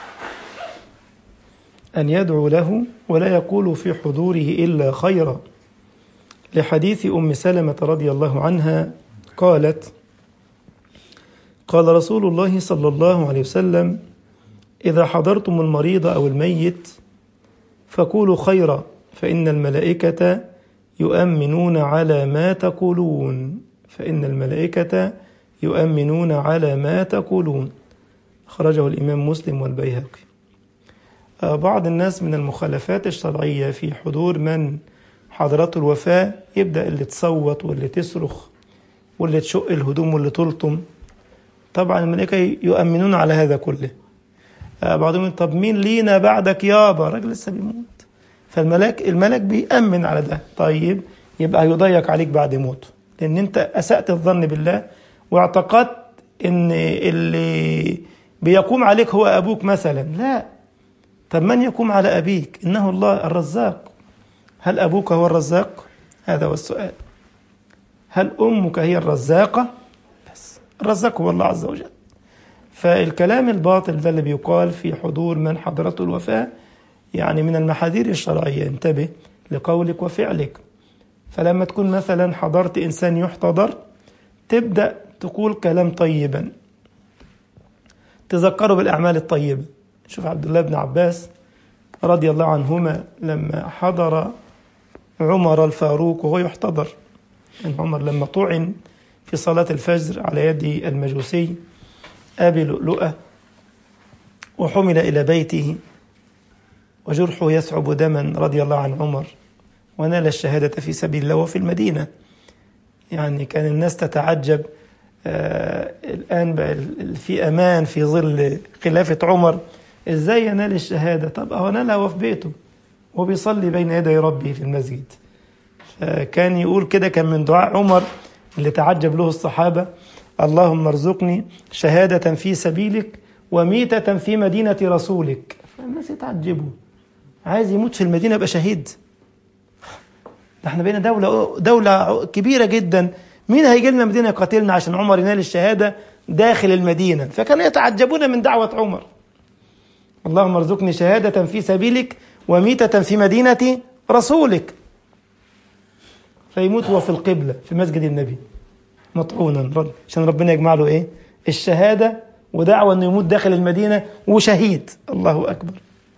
أن يدعوا له ولا يقول في حضوره إلا خيرا لحديث أم سلمة رضي الله عنها قالت قال رسول الله صلى الله عليه وسلم إذا حضرتم المريض أو الميت فقولوا خيرا فإن الملائكة يؤمنون على ما تقولون فإن الملائكة يؤمنون على ما تقولون خرجه الإمام مسلم والبيهقي بعض الناس من المخالفات الشرعية في حضور من حضرته الوفاة يبدأ اللي تصوت واللي تصرخ واللي تشق الهدوم واللي تلطم طبعا الملائكة يؤمنون على هذا كله بعضهم طب مين لينا بعدك يابا راجل لسه بيموت فالملاك الملك بيأمن على ده طيب يبقى هيضيق عليك بعد موته لأن أنت أسأت الظن بالله واعتقدت إن اللي بيقوم عليك هو أبوك مثلا لا طب من يقوم على أبيك إنه الله الرزاق هل أبوك هو الرزاق؟ هذا هو السؤال هل أمك هي الرزاقة؟ بس الرزاق هو الله عز وجل فالكلام الباطل ده اللي بيقال في حضور من حضرته الوفاة يعني من المحاذير الشرعية انتبه لقولك وفعلك فلما تكون مثلا حضرت إنسان يحتضر تبدأ تقول كلام طيبا تذكره بالأعمال الطيبة شوف عبد الله بن عباس رضي الله عنهما لما حضر عمر الفاروق وهو يحتضر يعني عمر لما طعن في صلاة الفجر على يد المجوسي أبي لؤلؤة وحمل إلى بيته وجرحه يثعب دما رضي الله عن عمر ونال الشهادة في سبيل الله وفي المدينة يعني كان الناس تتعجب آه الآن بقى في أمان في ظل خلافة عمر إزاي ينال الشهادة طب هو نالها وفي بيته وبيصلي بين يدي ربه في المسجد فكان يقول كده كان من دعاء عمر اللي تعجب له الصحابة اللهم ارزقني شهادة في سبيلك وميتة في مدينة رسولك فالناس يتعجبوا عايز يموت في المدينة يبقى شهيد ده احنا بقينا دولة دولة كبيرة جدا مين هيجي لنا مدينة يقاتلنا عشان عمر ينال الشهادة داخل المدينة فكانوا يتعجبون من دعوة عمر اللهم ارزقني شهادة في سبيلك وميتة في مدينة رسولك فيموت هو في القبلة في مسجد النبي مطعونا عشان ربنا يجمع له ايه الشهادة ودعوة انه يموت داخل المدينة وشهيد الله اكبر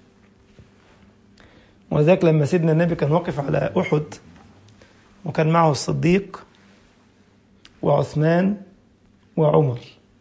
وذاك لما سيدنا النبي كان واقف على احد وكان معه الصديق وعثمان وعمر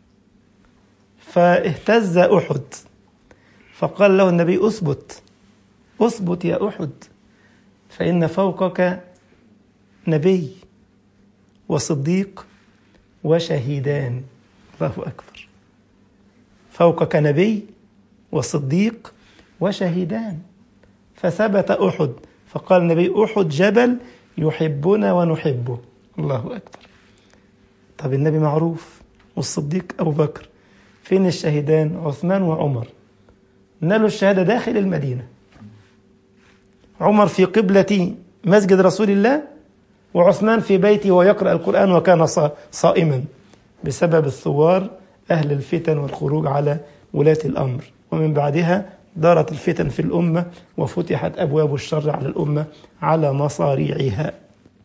فاهتز احد فقال له النبي اثبت اثبت يا احد فان فوقك نبي وصديق وشهيدان الله أكبر فوقك نبي وصديق وشهيدان فثبت أحد فقال النبي أحد جبل يحبنا ونحبه الله أكبر طب النبي معروف والصديق أبو بكر فين الشهيدان عثمان وعمر نالوا الشهادة داخل المدينة عمر في قبلة مسجد رسول الله وعثمان في بيته ويقرأ القرآن وكان صائما بسبب الثوار أهل الفتن والخروج على ولاة الأمر ومن بعدها دارت الفتن في الأمة وفتحت أبواب الشر على الأمة على مصاريعها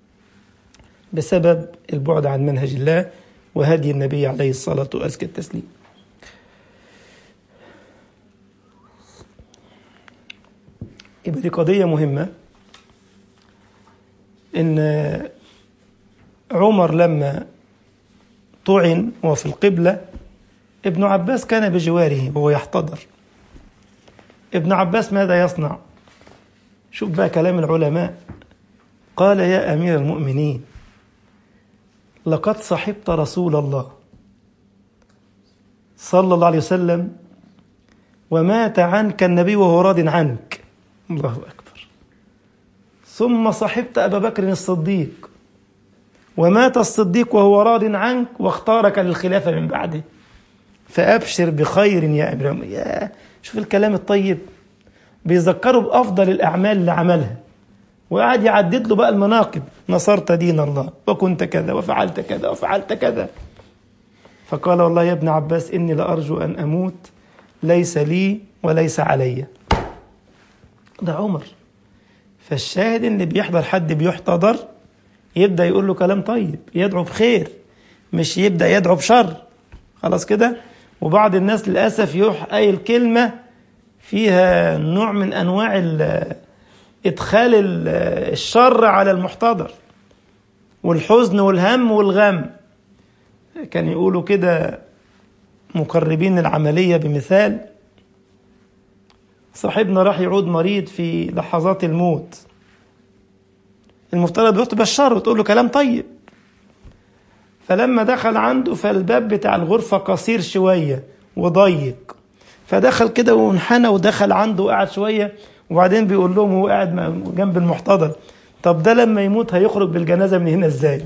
بسبب البعد عن منهج الله وهدي النبي عليه الصلاة وأزكى التسليم يبقى دي قضية مهمة إن عمر لما طعن وفي القبلة ابن عباس كان بجواره وهو يحتضر ابن عباس ماذا يصنع شوف بقى كلام العلماء قال يا أمير المؤمنين لقد صحبت رسول الله صلى الله عليه وسلم ومات عنك النبي وهو راض عنك الله أكبر ثم صحبت أبا بكر الصديق ومات الصديق وهو راض عنك واختارك للخلافة من بعده فأبشر بخير يا أمير يا شوف الكلام الطيب بيذكره بأفضل الأعمال اللي عملها وقعد يعدد له بقى المناقب نصرت دين الله وكنت كذا وفعلت كذا وفعلت كذا فقال والله يا ابن عباس إني لأرجو أن أموت ليس لي وليس علي ده عمر فالشاهد اللي بيحضر حد بيحتضر يبدأ يقول له كلام طيب يدعو بخير مش يبدأ يدعو بشر خلاص كده وبعض الناس للأسف يروح قايل كلمة فيها نوع من أنواع إدخال الشر على المحتضر والحزن والهم والغم كان يقولوا كده مقربين العملية بمثال صاحبنا راح يعود مريض في لحظات الموت المفترض يروح تبشره وتقول له كلام طيب فلما دخل عنده فالباب بتاع الغرفة قصير شوية وضيق فدخل كده وانحنى ودخل عنده وقعد شوية وبعدين بيقول لهم وهو قاعد جنب المحتضر طب ده لما يموت هيخرج بالجنازة من هنا ازاي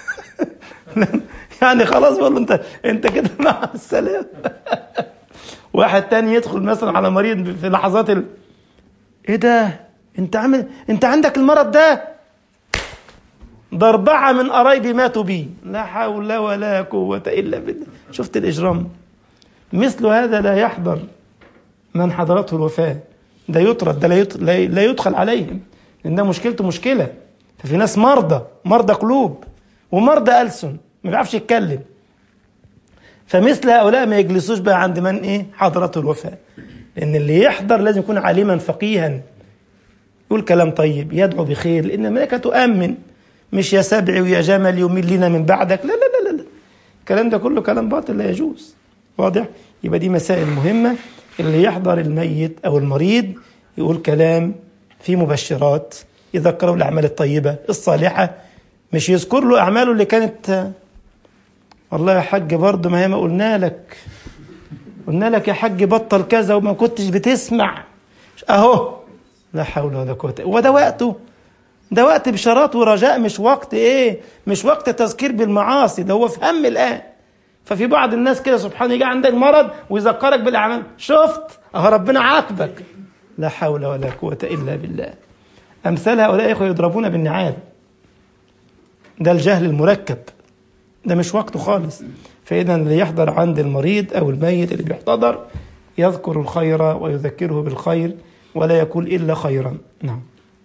يعني خلاص بقول له انت انت كده مع السلامة واحد تاني يدخل مثلا على مريض في لحظات ال... ايه ده انت عامل انت عندك المرض ده ده أربعة من قرايبي ماتوا بيه لا حول ولا قوة إلا بالله شفت الإجرام مثل هذا لا يحضر من حضرته الوفاة ده يطرد ده لا يط- لا- لا يدخل عليهم لأن ده مشكلته مشكلة ففي ناس مرضى مرضى قلوب ومرضى ألسن ما بيعرفش يتكلم فمثل هؤلاء ما يجلسوش بقى عند من ايه حضرته الوفاة لأن اللي يحضر لازم يكون عالما فقيها يقول كلام طيب يدعو بخير لأن الملائكة تؤمن مش يا سبعي ويا جمل يميل لنا من بعدك لا لا لا لا, لا. الكلام ده كله كلام باطل لا يجوز واضح يبقى دي مسائل مهمة اللي يحضر الميت أو المريض يقول كلام فيه مبشرات يذكره بالأعمال الطيبة الصالحة مش يذكر له أعماله اللي كانت والله يا حاج برضه ما هي ما قلنا لك قلنا لك يا حاج بطل كذا وما كنتش بتسمع اهو لا حول ولا قوه وده وقته ده وقت بشارات ورجاء مش وقت ايه مش وقت تذكير بالمعاصي ده هو في هم الان ففي بعض الناس كده سبحان يجي عندك مرض ويذكرك بالاعمال شفت اهو ربنا عاقبك لا حول ولا قوه الا بالله امثال هؤلاء يا اخوه يضربون بالنعال ده الجهل المركب ده مش وقته خالص فإذا اللي يحضر عند المريض أو الميت اللي بيحتضر يذكر الخير ويذكره بالخير ولا يقول إلا خيرا نعم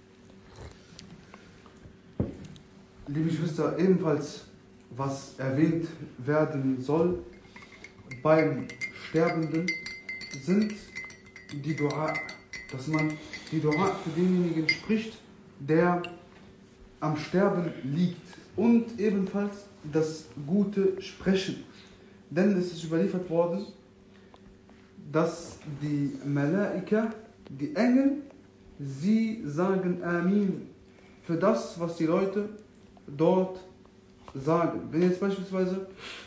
Liebe Geschwister, ebenfalls was erwähnt werden soll beim Sterbenden sind die Dua, dass man die Dua für denjenigen spricht, der am Sterben liegt und ebenfalls das gute Sprechen. Denn es ist überliefert worden, dass die Malaika, die Engel, sie sagen Amin für das, was die Leute dort sagen. Wenn jetzt beispielsweise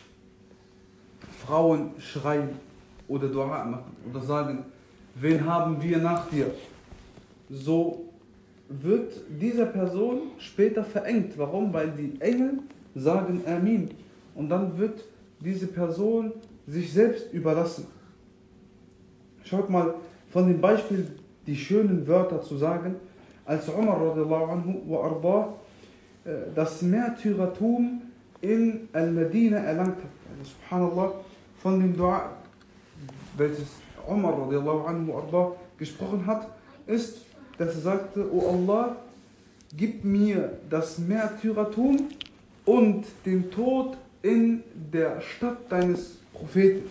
Frauen schreien oder Dua machen oder sagen, wen haben wir nach dir, so wird dieser Person später verengt. Warum? Weil die Engel sagen Amin. Und dann wird diese Person sich selbst überlassen. Schaut mal von dem Beispiel, die schönen Wörter zu sagen, als Umar radiallahu anhu wa arda äh, das Märtyrertum in Al-Medina erlangt hat. Also subhanallah, von dem Dua, welches Umar radiallahu anhu wa arda gesprochen hat, ist, dass er sagte, O Allah, gib mir das Märtyrertum und den Tod in der Stadt deines Propheten.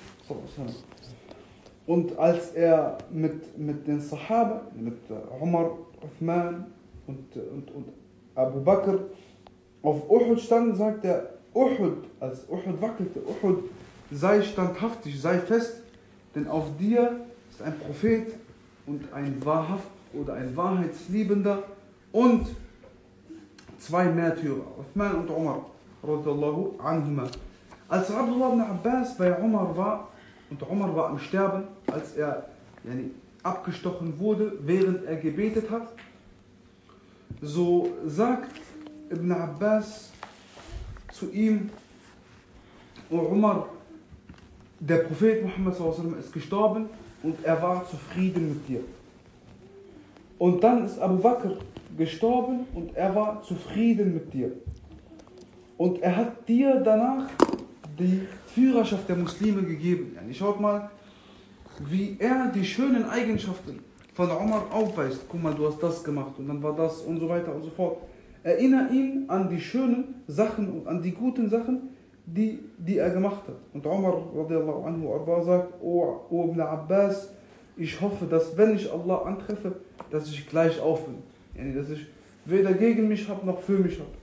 Und als er mit, mit den Sahaba, mit Umar, Uthman und, und, und Abu Bakr auf Uhud stand, sagt er, Uhud, als Uhud wackelte, Uhud, sei standhaftig, sei fest, denn auf dir ist ein Prophet und ein wahrhaft oder ein wahrheitsliebender und zwei Märtyrer, Uthman und Umar, radiallahu anhuma. Als Abdullah ibn Abbas bei Umar war, und Umar war am Sterben, als er yani, abgestochen wurde, während er gebetet hat, so sagt Ibn Abbas zu ihm, O Umar, der Prophet Muhammad sallam ist gestorben und er war zufrieden mit dir. Und dann ist Abu Bakr gestorben und er war zufrieden mit dir. Und er hat dir danach die Führerschaft der Muslime gegeben. Yani schaut mal, wie er die schönen Eigenschaften von Omar aufweist. Guck mal, du hast das gemacht und dann war das und so weiter und so fort. Erinnere ihn an die schönen Sachen und an die guten Sachen, die, die er gemacht hat. Und Omar radiallahu anhu arba sagt, O, o Ibn Abbas, ich hoffe, dass wenn ich Allah antreffe, dass ich gleich auf bin. Yani, dass ich weder gegen mich habe noch für mich habe.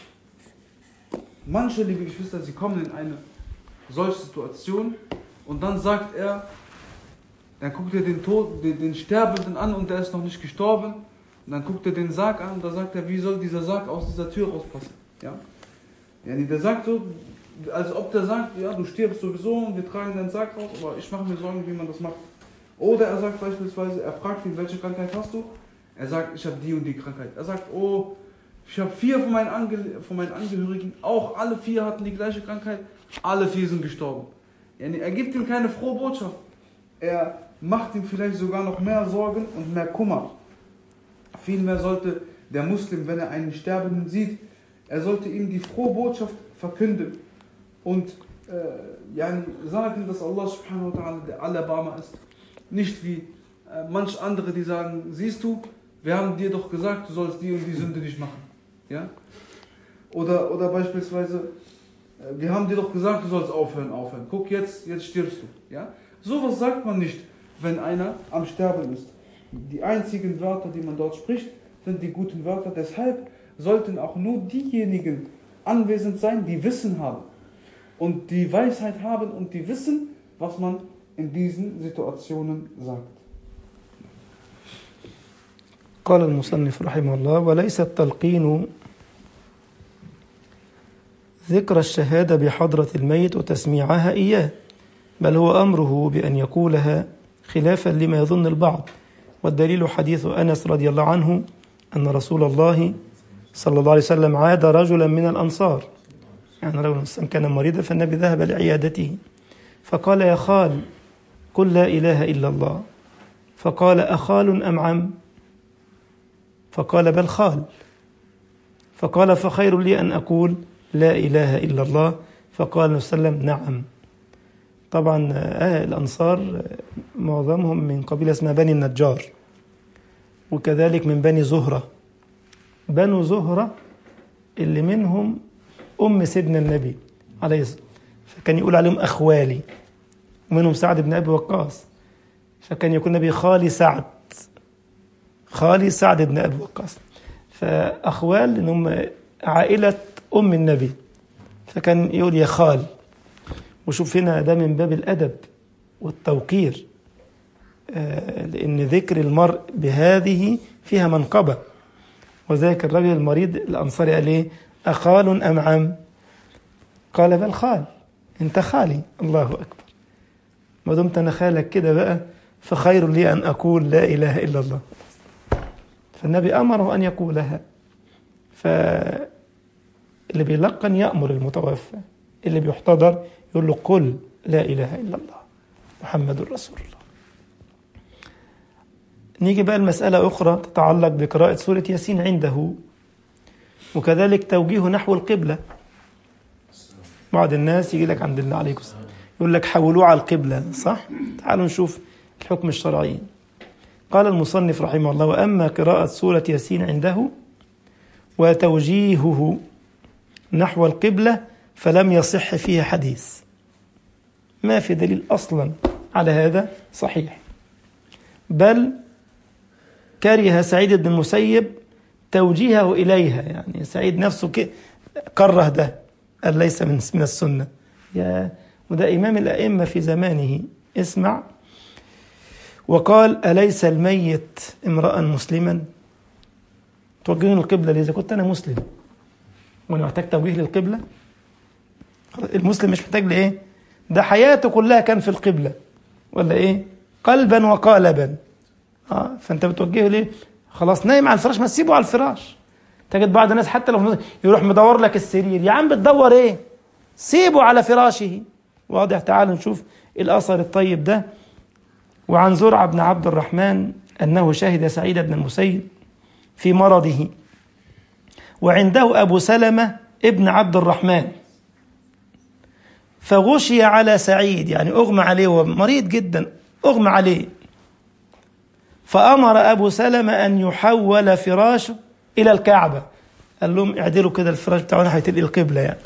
Manche, liebe Geschwister, sie kommen in eine solche Situation und dann sagt er, dann guckt er den, Tod, den, den Sterbenden an und der ist noch nicht gestorben. Und dann guckt er den Sarg an und da sagt er, wie soll dieser Sarg aus dieser Tür rauspassen? Ja? Yani der sagt so, als ob der sagt, ja, du stirbst sowieso und wir tragen deinen Sarg raus, aber ich mache mir Sorgen, wie man das macht. Oder er sagt beispielsweise, er fragt ihn, welche Krankheit hast du? Er sagt, ich habe die und die Krankheit. Er sagt, oh, ich habe vier von meinen, Ange von meinen Angehörigen, auch alle vier hatten die gleiche Krankheit, alle vier sind gestorben. Yani er gibt ihm keine frohe Botschaft. er macht ihm vielleicht sogar noch mehr Sorgen und mehr Kummer. Vielmehr sollte der Muslim, wenn er einen Sterbenden sieht, er sollte ihm die frohe Botschaft verkünden und äh, yani sagen, dass Allah subhanahu wa ta'ala der Allerbarmer ist. Nicht wie äh, manch andere, die sagen, siehst du, wir haben dir doch gesagt, du sollst die und die Sünde nicht machen. Ja? Oder, oder beispielsweise, äh, wir haben dir doch gesagt, du sollst aufhören, aufhören. Guck jetzt, jetzt stirbst du. Ja? Sowas sagt man nicht, wenn einer am Sterben ist. Die einzigen Wörter, die man dort spricht, sind die guten Wörter. Deshalb sollten auch nur diejenigen anwesend sein, die Wissen haben und die Weisheit haben und die wissen, was man in diesen Situationen sagt. قال المصنف رحمه الله وليس التلقين ذكر الشهادة بحضرة الميت وتسميعها إياه بل هو أمره بأن يقولها خلافا لما يظن البعض والدليل حديث أنس رضي الله عنه أن رسول الله صلى الله عليه وسلم عاد رجلا من الأنصار يعني رجل كان مريضا فالنبي ذهب لعيادته فقال يا خال قل لا إله إلا الله فقال أخال أم عم فقال بل خال فقال فخير لي أن أقول لا إله إلا الله فقال النبي صلى الله عليه وسلم نعم طبعا آه الأنصار معظمهم من قبيلة اسمها بني النجار وكذلك من بني زهرة بنو زهرة اللي منهم أم سيدنا النبي عليه الصلاة فكان يقول عليهم أخوالي ومنهم سعد بن أبي وقاص فكان يقول النبي خالي سعد خالي سعد بن أبي وقاص فأخوال إنهم عائلة أم النبي فكان يقول يا خال وشوف هنا ده من باب الأدب والتوقير آه لأن ذكر المرء بهذه فيها منقبة وذلك الرجل المريض الأنصاري قال إيه أخال أم عم قال بل خال أنت خالي الله أكبر ما دمت أنا خالك كده بقى فخير لي أن أقول لا إله إلا الله فالنبي أمره أن يقولها فاللي بيلقن يأمر المتوفى اللي بيحتضر يقول له قل لا إله إلا الله محمد رسول الله نيجي بقى المسألة أخرى تتعلق بقراءة سورة ياسين عنده وكذلك توجيه نحو القبلة بعض الناس يجي لك عند الله عليكم السلام يقول لك حولوه على القبلة صح؟ تعالوا نشوف الحكم الشرعي قال المصنف رحمه الله وأما قراءة سورة ياسين عنده وتوجيهه نحو القبلة فلم يصح فيه حديث ما في دليل أصلا على هذا صحيح بل كره سعيد بن المسيب توجيهه إليها يعني سعيد نفسه كره ده قال ليس من من السنة يا وده إمام الأئمة في زمانه اسمع وقال أليس الميت امرأ مسلما توجهني القبلة ليه إذا كنت أنا مسلم وأنا محتاج توجيه للقبلة المسلم مش محتاج لإيه ده حياته كلها كان في القبلة ولا إيه قلبا وقالبا آه فأنت بتوجهه ليه خلاص نايم على الفراش ما تسيبه على الفراش تجد بعض الناس حتى لو يروح مدور لك السرير يا عم بتدور ايه سيبه على فراشه واضح تعالوا نشوف الاثر الطيب ده وعن زرع بن عبد الرحمن انه شهد سعيد بن المسيب في مرضه وعنده ابو سلمه ابن عبد الرحمن فغشي على سعيد يعني اغمى عليه ومريض جدا اغمى عليه فامر ابو سلمه ان يحول فراشه الى الكعبه قال لهم اعدلوا كده الفراش بتاعه ناحيه القبله يعني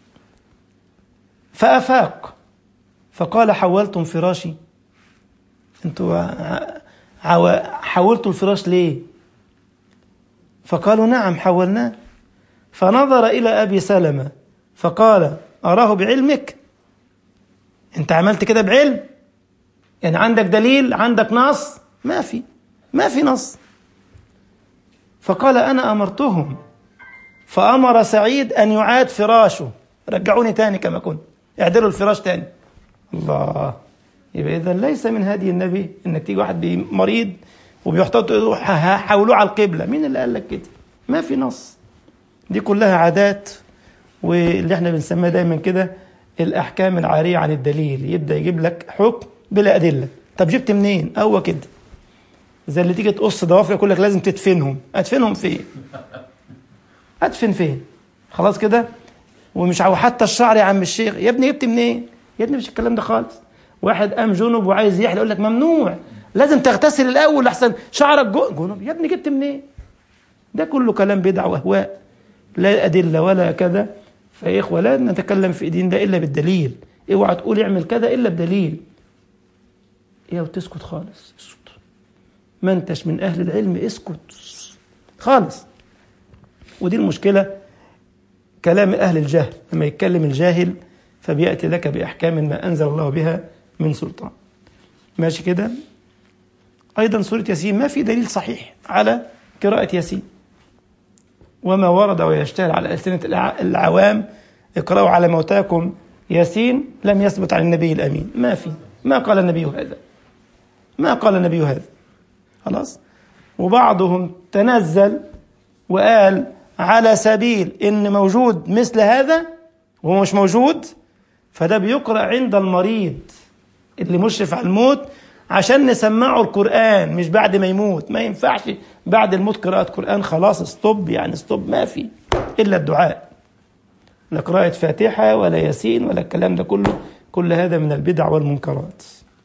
فافاق فقال حولتم فراشي انتوا حولتوا الفراش ليه فقالوا نعم حولناه فنظر الى ابي سلمه فقال اراه بعلمك انت عملت كده بعلم يعني عندك دليل عندك نص ما في ما في نص فقال انا امرتهم فامر سعيد ان يعاد فراشه رجعوني تاني كما كنت اعدلوا الفراش تاني الله يبقى اذا ليس من هدي النبي انك تيجي واحد مريض وبيحتاط حولوه على القبله مين اللي قال لك كده ما في نص دي كلها عادات واللي احنا بنسميها دايما كده الاحكام العاريه عن الدليل يبدا يجيب لك حكم بلا ادله طب جبت منين هو كده زي اللي تيجي تقص ضوافر يقول لك لازم تدفنهم ادفنهم فين ادفن فين خلاص كده ومش عاو حتى الشعر يا عم الشيخ يا ابني جبت منين يا ابني مش الكلام ده خالص واحد قام جنب وعايز يحلق يقول لك ممنوع لازم تغتسل الاول احسن شعرك جو- جنب يا ابني جبت منين ده كله كلام بدع واهواء لا ادله ولا كذا فيا اخوه لا نتكلم في دين ده الا بالدليل اوعى تقول اعمل كذا الا بدليل يا وتسكت خالص اسكت ما انتش من اهل العلم اسكت خالص ودي المشكله كلام اهل الجهل لما يتكلم الجاهل فبياتي لك باحكام ما انزل الله بها من سلطان ماشي كده ايضا سوره ياسين ما في دليل صحيح على قراءه ياسين وما ورد ويشتهر على ألسنة الع- العوام اقرأوا على موتاكم ياسين لم يثبت عن النبي الأمين ما في ما قال النبي هذا ما قال النبي هذا خلاص وبعضهم تنزل وقال على سبيل ان موجود مثل هذا وهو مش موجود فده بيقرأ عند المريض اللي مشرف على الموت عشان نسمعه القرآن مش بعد ما يموت ما ينفعش بعد الموت قراءة قرآن خلاص ستوب يعني ستوب ما في إلا الدعاء لا قراءة فاتحة ولا ياسين ولا الكلام ده كله كل هذا من البدع والمنكرات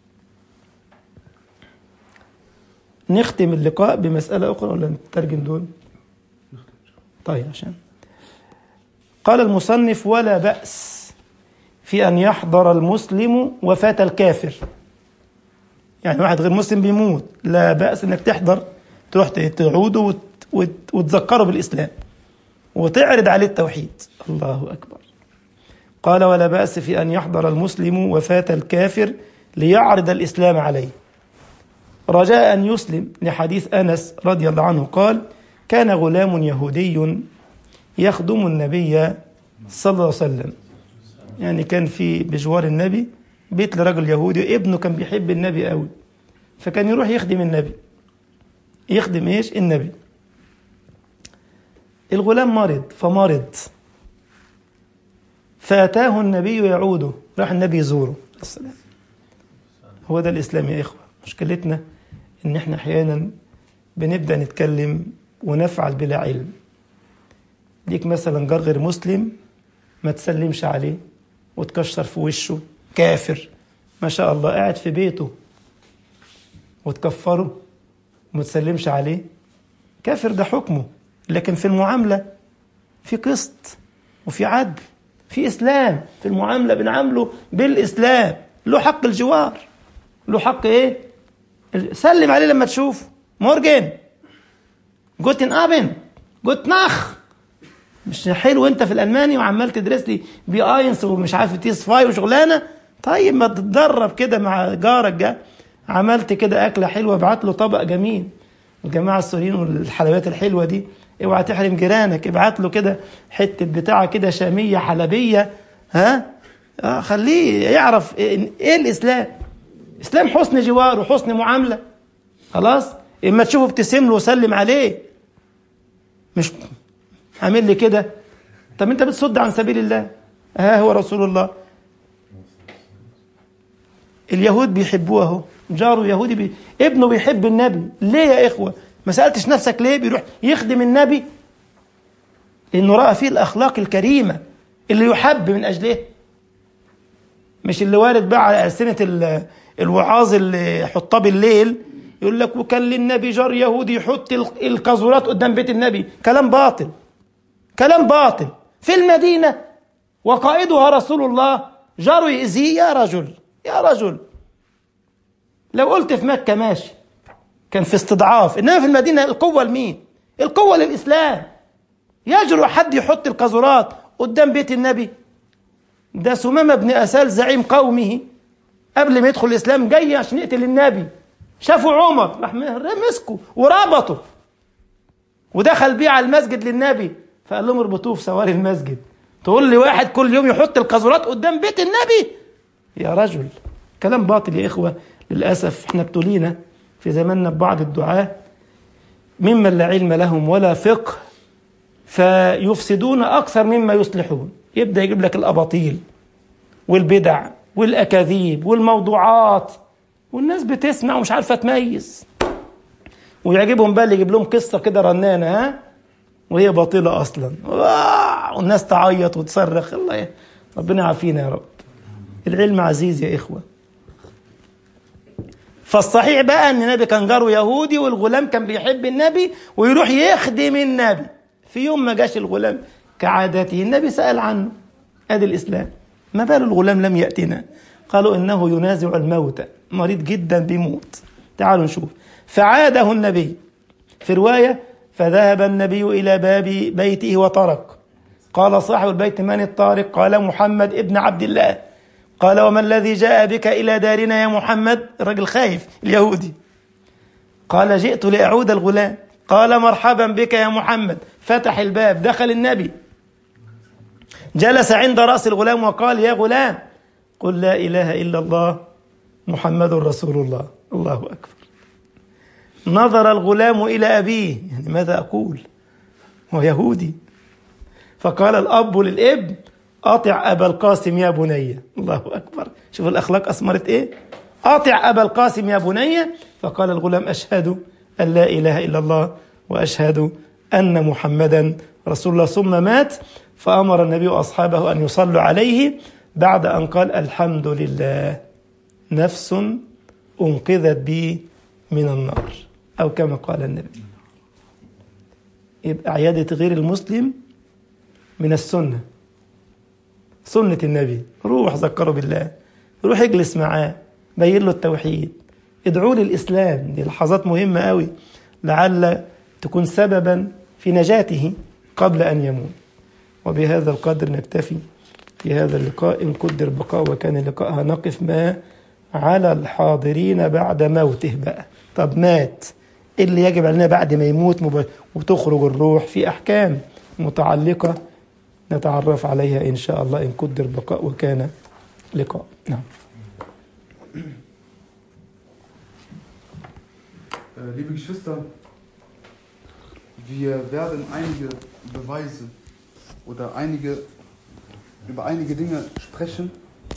نختم اللقاء بمسألة أخرى ولا نترجم دول طيب عشان قال المصنف ولا بأس في أن يحضر المسلم وفاة الكافر يعني واحد غير مسلم بيموت لا بأس انك تحضر تروح تعوده وت... وت... وتذكره بالإسلام وتعرض عليه التوحيد الله أكبر قال ولا بأس في أن يحضر المسلم وفاة الكافر ليعرض الإسلام عليه رجاء أن يسلم لحديث أنس رضي الله عنه قال كان غلام يهودي يخدم النبي صلى الله عليه وسلم يعني كان في بجوار النبي بيت لرجل يهودي ابنه كان بيحب النبي قوي فكان يروح يخدم النبي يخدم ايش النبي الغلام مرض فمرض فأتاه النبي يعوده راح النبي يزوره السلام هو ده الإسلام يا إخوة مشكلتنا إن إحنا أحيانا بنبدأ نتكلم ونفعل بلا علم ليك مثلا جار غير مسلم ما تسلمش عليه وتكشر في وشه كافر ما شاء الله قاعد في بيته وتكفره وما تسلمش عليه كافر ده حكمه لكن في المعاملة في قسط وفي عدل في إسلام في المعاملة بنعامله بالإسلام له حق الجوار له حق إيه سلم عليه لما تشوفه مورجن جوتن أبن جوت نخ مش حلو انت في الالماني وعمال تدرس لي بي اينس ومش عارف تيس فاي وشغلانه طيب ما تتدرب كده مع جارك ده عملت كده اكله حلوه ابعت له طبق جميل الجماعه السوريين والحلويات الحلوه دي اوعى تحرم جيرانك ابعت له كده حته بتاعه كده شاميه حلبيه ها آه خليه يعرف ايه, إيه الاسلام اسلام حسن جوار وحسن معامله خلاص اما تشوفه ابتسم له وسلم عليه مش عامل لي كده طب انت بتصد عن سبيل الله ها هو رسول الله اليهود بيحبوه اهو جاره يهودي بي... ابنه بيحب النبي ليه يا اخوه ما سالتش نفسك ليه بيروح يخدم النبي لانه راى فيه الاخلاق الكريمه اللي يحب من اجله مش اللي وارد بقى على السنه الوعاظ اللي حطاه بالليل يقول لك وكان للنبي جار يهودي يحط القاذورات قدام بيت النبي كلام باطل كلام باطل في المدينة وقائدها رسول الله جاروا يأذيه يا رجل يا رجل لو قلت في مكة ماشي كان في استضعاف إنما في المدينة القوة لمين القوة للإسلام يجرؤ حد يحط القاذورات قدام بيت النبي ده سمامة بن أسال زعيم قومه قبل ما يدخل الإسلام جاي عشان يقتل النبي شافوا عمر راح مسكه وربطه ودخل بيه على المسجد للنبي فقال لهم اربطوه في سواري المسجد تقول لي واحد كل يوم يحط القاذورات قدام بيت النبي يا رجل كلام باطل يا إخوة للأسف احنا ابتلينا في زماننا ببعض الدعاة ممن لا علم لهم ولا فقه فيفسدون أكثر مما يصلحون يبدأ يجيب لك الأباطيل والبدع والأكاذيب والموضوعات والناس بتسمع ومش عارفه تميز ويعجبهم بقى اللي يجيب لهم قصه كده رنانه ها وهي باطله اصلا والناس تعيط وتصرخ الله ربنا يعافينا يا رب العلم عزيز يا اخوه فالصحيح بقى ان النبي كان جاره يهودي والغلام كان بيحب النبي ويروح يخدم النبي في يوم ما جاش الغلام كعادته النبي سأل عنه ادي الاسلام ما بال الغلام لم يأتنا قالوا انه ينازع الموتى مريض جدا بيموت تعالوا نشوف فعاده النبي في رواية فذهب النبي إلى باب بيته وطرق قال صاحب البيت من الطارق قال محمد ابن عبد الله قال وما الذي جاء بك إلى دارنا يا محمد الرجل خايف اليهودي قال جئت لأعود الغلام قال مرحبا بك يا محمد فتح الباب دخل النبي جلس عند رأس الغلام وقال يا غلام قل لا إله إلا الله محمد رسول الله الله أكبر نظر الغلام إلى أبيه يعني ماذا أقول هو يهودي فقال الأب للابن أطع أبا القاسم يا بني الله أكبر شوف الأخلاق أثمرت إيه أطع أبا القاسم يا بني فقال الغلام أشهد أن لا إله إلا الله وأشهد أن محمدا رسول الله ثم مات فأمر النبي أصحابه أن يصلوا عليه بعد أن قال الحمد لله نفس أنقذت بي من النار أو كما قال النبي يبقى عيادة غير المسلم من السنة سنة النبي روح ذكره بالله روح اجلس معاه بين له التوحيد ادعوا للإسلام دي لحظات مهمة قوي لعل تكون سببا في نجاته قبل أن يموت وبهذا القدر نكتفي في هذا اللقاء إن قدر بقاء وكان لقاءها نقف ما على الحاضرين بعد موته بقى طب مات إيه اللي يجب علينا بعد ما يموت مب... وتخرج الروح في أحكام متعلقة نتعرف عليها إن شاء الله إن قدر بقاء وكان لقاء نعم Äh, liebe Geschwister, wir werden einige Beweise oder einige, über einige Dinge sprechen.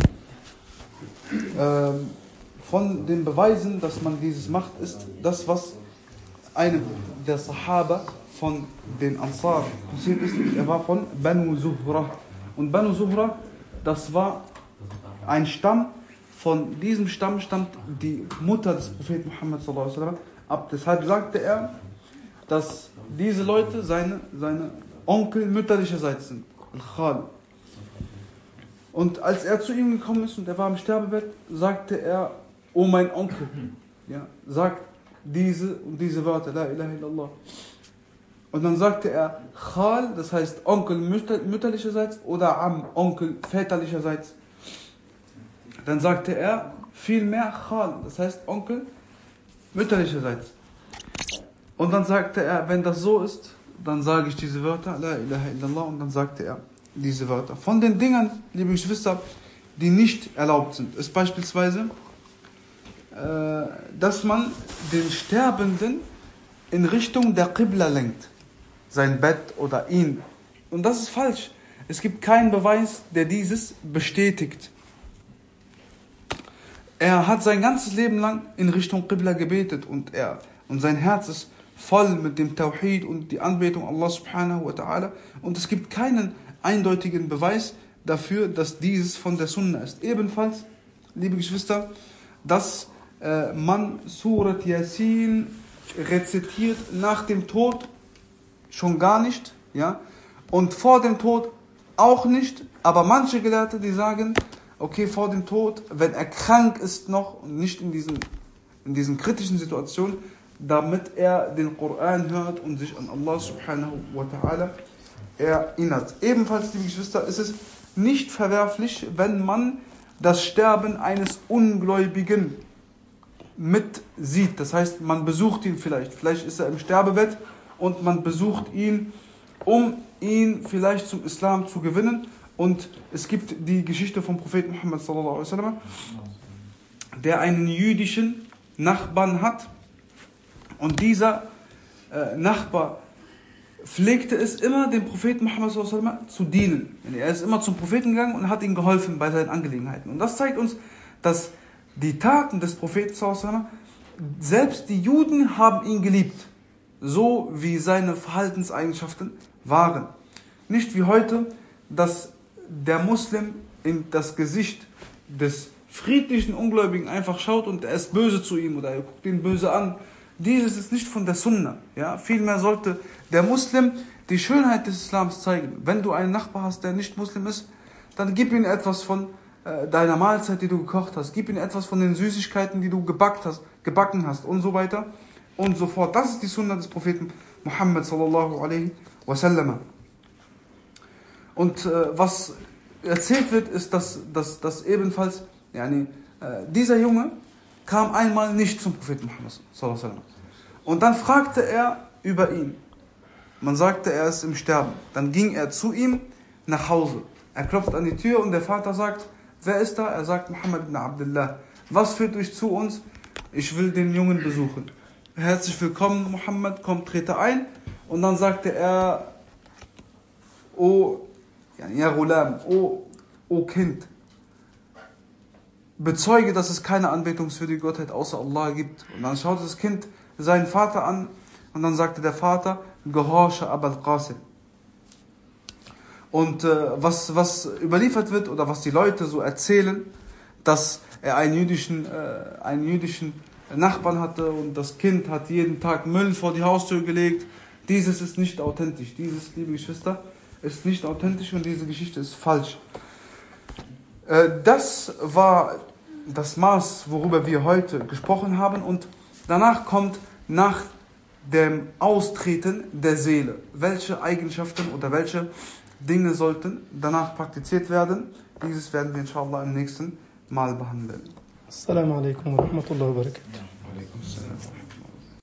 Ähm, von den Beweisen, dass man dieses macht, ist das, was einem der Sahaba von den Ansar passiert ist. Er war von Banu Zuhra. Und Banu Zuhra, das war ein Stamm, von diesem Stamm stammt die Mutter des Propheten Muhammad sallallahu alaihi wasallam ab. Deshalb sagte er, dass diese Leute seine, seine Onkel mütterlicherseits sind. Al-Khal. Und als er zu ihm gekommen ist und er war im Sterbebett, sagte er, O mein Onkel, ja, sag diese und diese Wörter, La ilaha illallah. Und dann sagte er, Khal, das heißt Onkel mütter, mütterlicherseits oder Am, Onkel väterlicherseits. Dann sagte er, vielmehr Khal, das heißt Onkel mütterlicherseits. Und dann sagte er, wenn das so ist, dann sage ich diese Wörter, La ilaha illallah, und dann sagte er diese Wörter. Von den Dingen, liebe Geschwister, die nicht erlaubt sind, ist beispielsweise, äh, dass man den Sterbenden in Richtung der Qibla lenkt. Sein Bett oder ihn. Und das ist falsch. Es gibt keinen Beweis, der dieses bestätigt. Er hat sein ganzes Leben lang in Richtung Qibla gebetet und er und sein Herz ist voll mit dem Tawhid und die Anbetung Allah subhanahu wa ta'ala und es gibt keinen eindeutigen Beweis dafür, dass dieses von der Sunna ist. Ebenfalls, liebe Geschwister, dass äh, man Surat Yasin rezitiert nach dem Tod schon gar nicht, ja, und vor dem Tod auch nicht, aber manche Gelehrte, die sagen, okay, vor dem Tod, wenn er krank ist noch und nicht in diesen, in diesen kritischen Situationen, damit er den Koran hört und sich an Allah subhanahu wa ta'ala erinnert. Ebenfalls, liebe Geschwister, ist es nicht verwerflich, wenn man das Sterben eines Ungläubigen mit sieht. Das heißt, man besucht ihn vielleicht. Vielleicht ist er im Sterbebett und man besucht ihn, um ihn vielleicht zum Islam zu gewinnen. Und es gibt die Geschichte vom Propheten Muhammad sallallahu alaihi wasallam, der einen jüdischen Nachbarn hat. Und dieser äh, Nachbar pflegte es immer, dem Propheten Muhammad sallallahu alaihi wasallam zu dienen. Er ist immer zum Propheten gegangen und hat ihm geholfen bei seinen Angelegenheiten. Und das zeigt uns, dass die Taten des Propheten, sallallahu selbst die Juden haben ihn geliebt, so wie seine Verhaltenseigenschaften waren. Nicht wie heute, dass der Muslim in das Gesicht des friedlichen Ungläubigen einfach schaut und er ist böse zu ihm oder er guckt ihn böse an. Dieses ist nicht von der Sunna. Ja? Vielmehr sollte der Muslim die Schönheit des Islams zeigen. Wenn du einen Nachbar hast, der nicht Muslim ist, dann gib ihm etwas von äh, deiner Mahlzeit, die du gekocht hast. Gib ihm etwas von den Süßigkeiten, die du gebackt hast, gebacken hast und so weiter und so fort. Das ist die Sunna des Propheten Muhammad sallallahu alaihi wasallam. Und äh, was erzählt wird, ist, dass, dass, dass ebenfalls yani, äh, dieser Junge kam einmal nicht zum Propheten Muhammad sallallahu alaihi wasallam. Und dann fragte er über ihn. Man sagte, er ist im Sterben. Dann ging er zu ihm nach Hause. Er klopft an die Tür und der Vater sagt, wer ist da? Er sagt, Muhammad ibn Abdullah. Was führt euch zu uns? Ich will den Jungen besuchen. Herzlich willkommen, Muhammad, komm, trete ein. Und dann sagte er, O, ja, Rulam, O, O Kind, bezeuge, dass es keine anbetungswürdige Gottheit außer Allah gibt. Und dann schaute das Kind seinen Vater an und dann sagte der Vater, gehorche Abul Qasim. Und äh, was, was überliefert wird oder was die Leute so erzählen, dass er einen jüdischen, äh, einen jüdischen Nachbarn hatte und das Kind hat jeden Tag Müll vor die Haustür gelegt. Dieses ist nicht authentisch. Dieses, liebe Geschwister, ist nicht authentisch und diese Geschichte ist falsch. Äh, das war das Maß, worüber wir heute gesprochen haben und danach kommt nach dem Austreten der Seele. Welche Eigenschaften oder welche Dinge sollten danach praktiziert werden? Dieses werden wir inshallah im nächsten Mal behandeln. Assalamu alaikum wa rahmatullahi wa barakatuh. Alaikum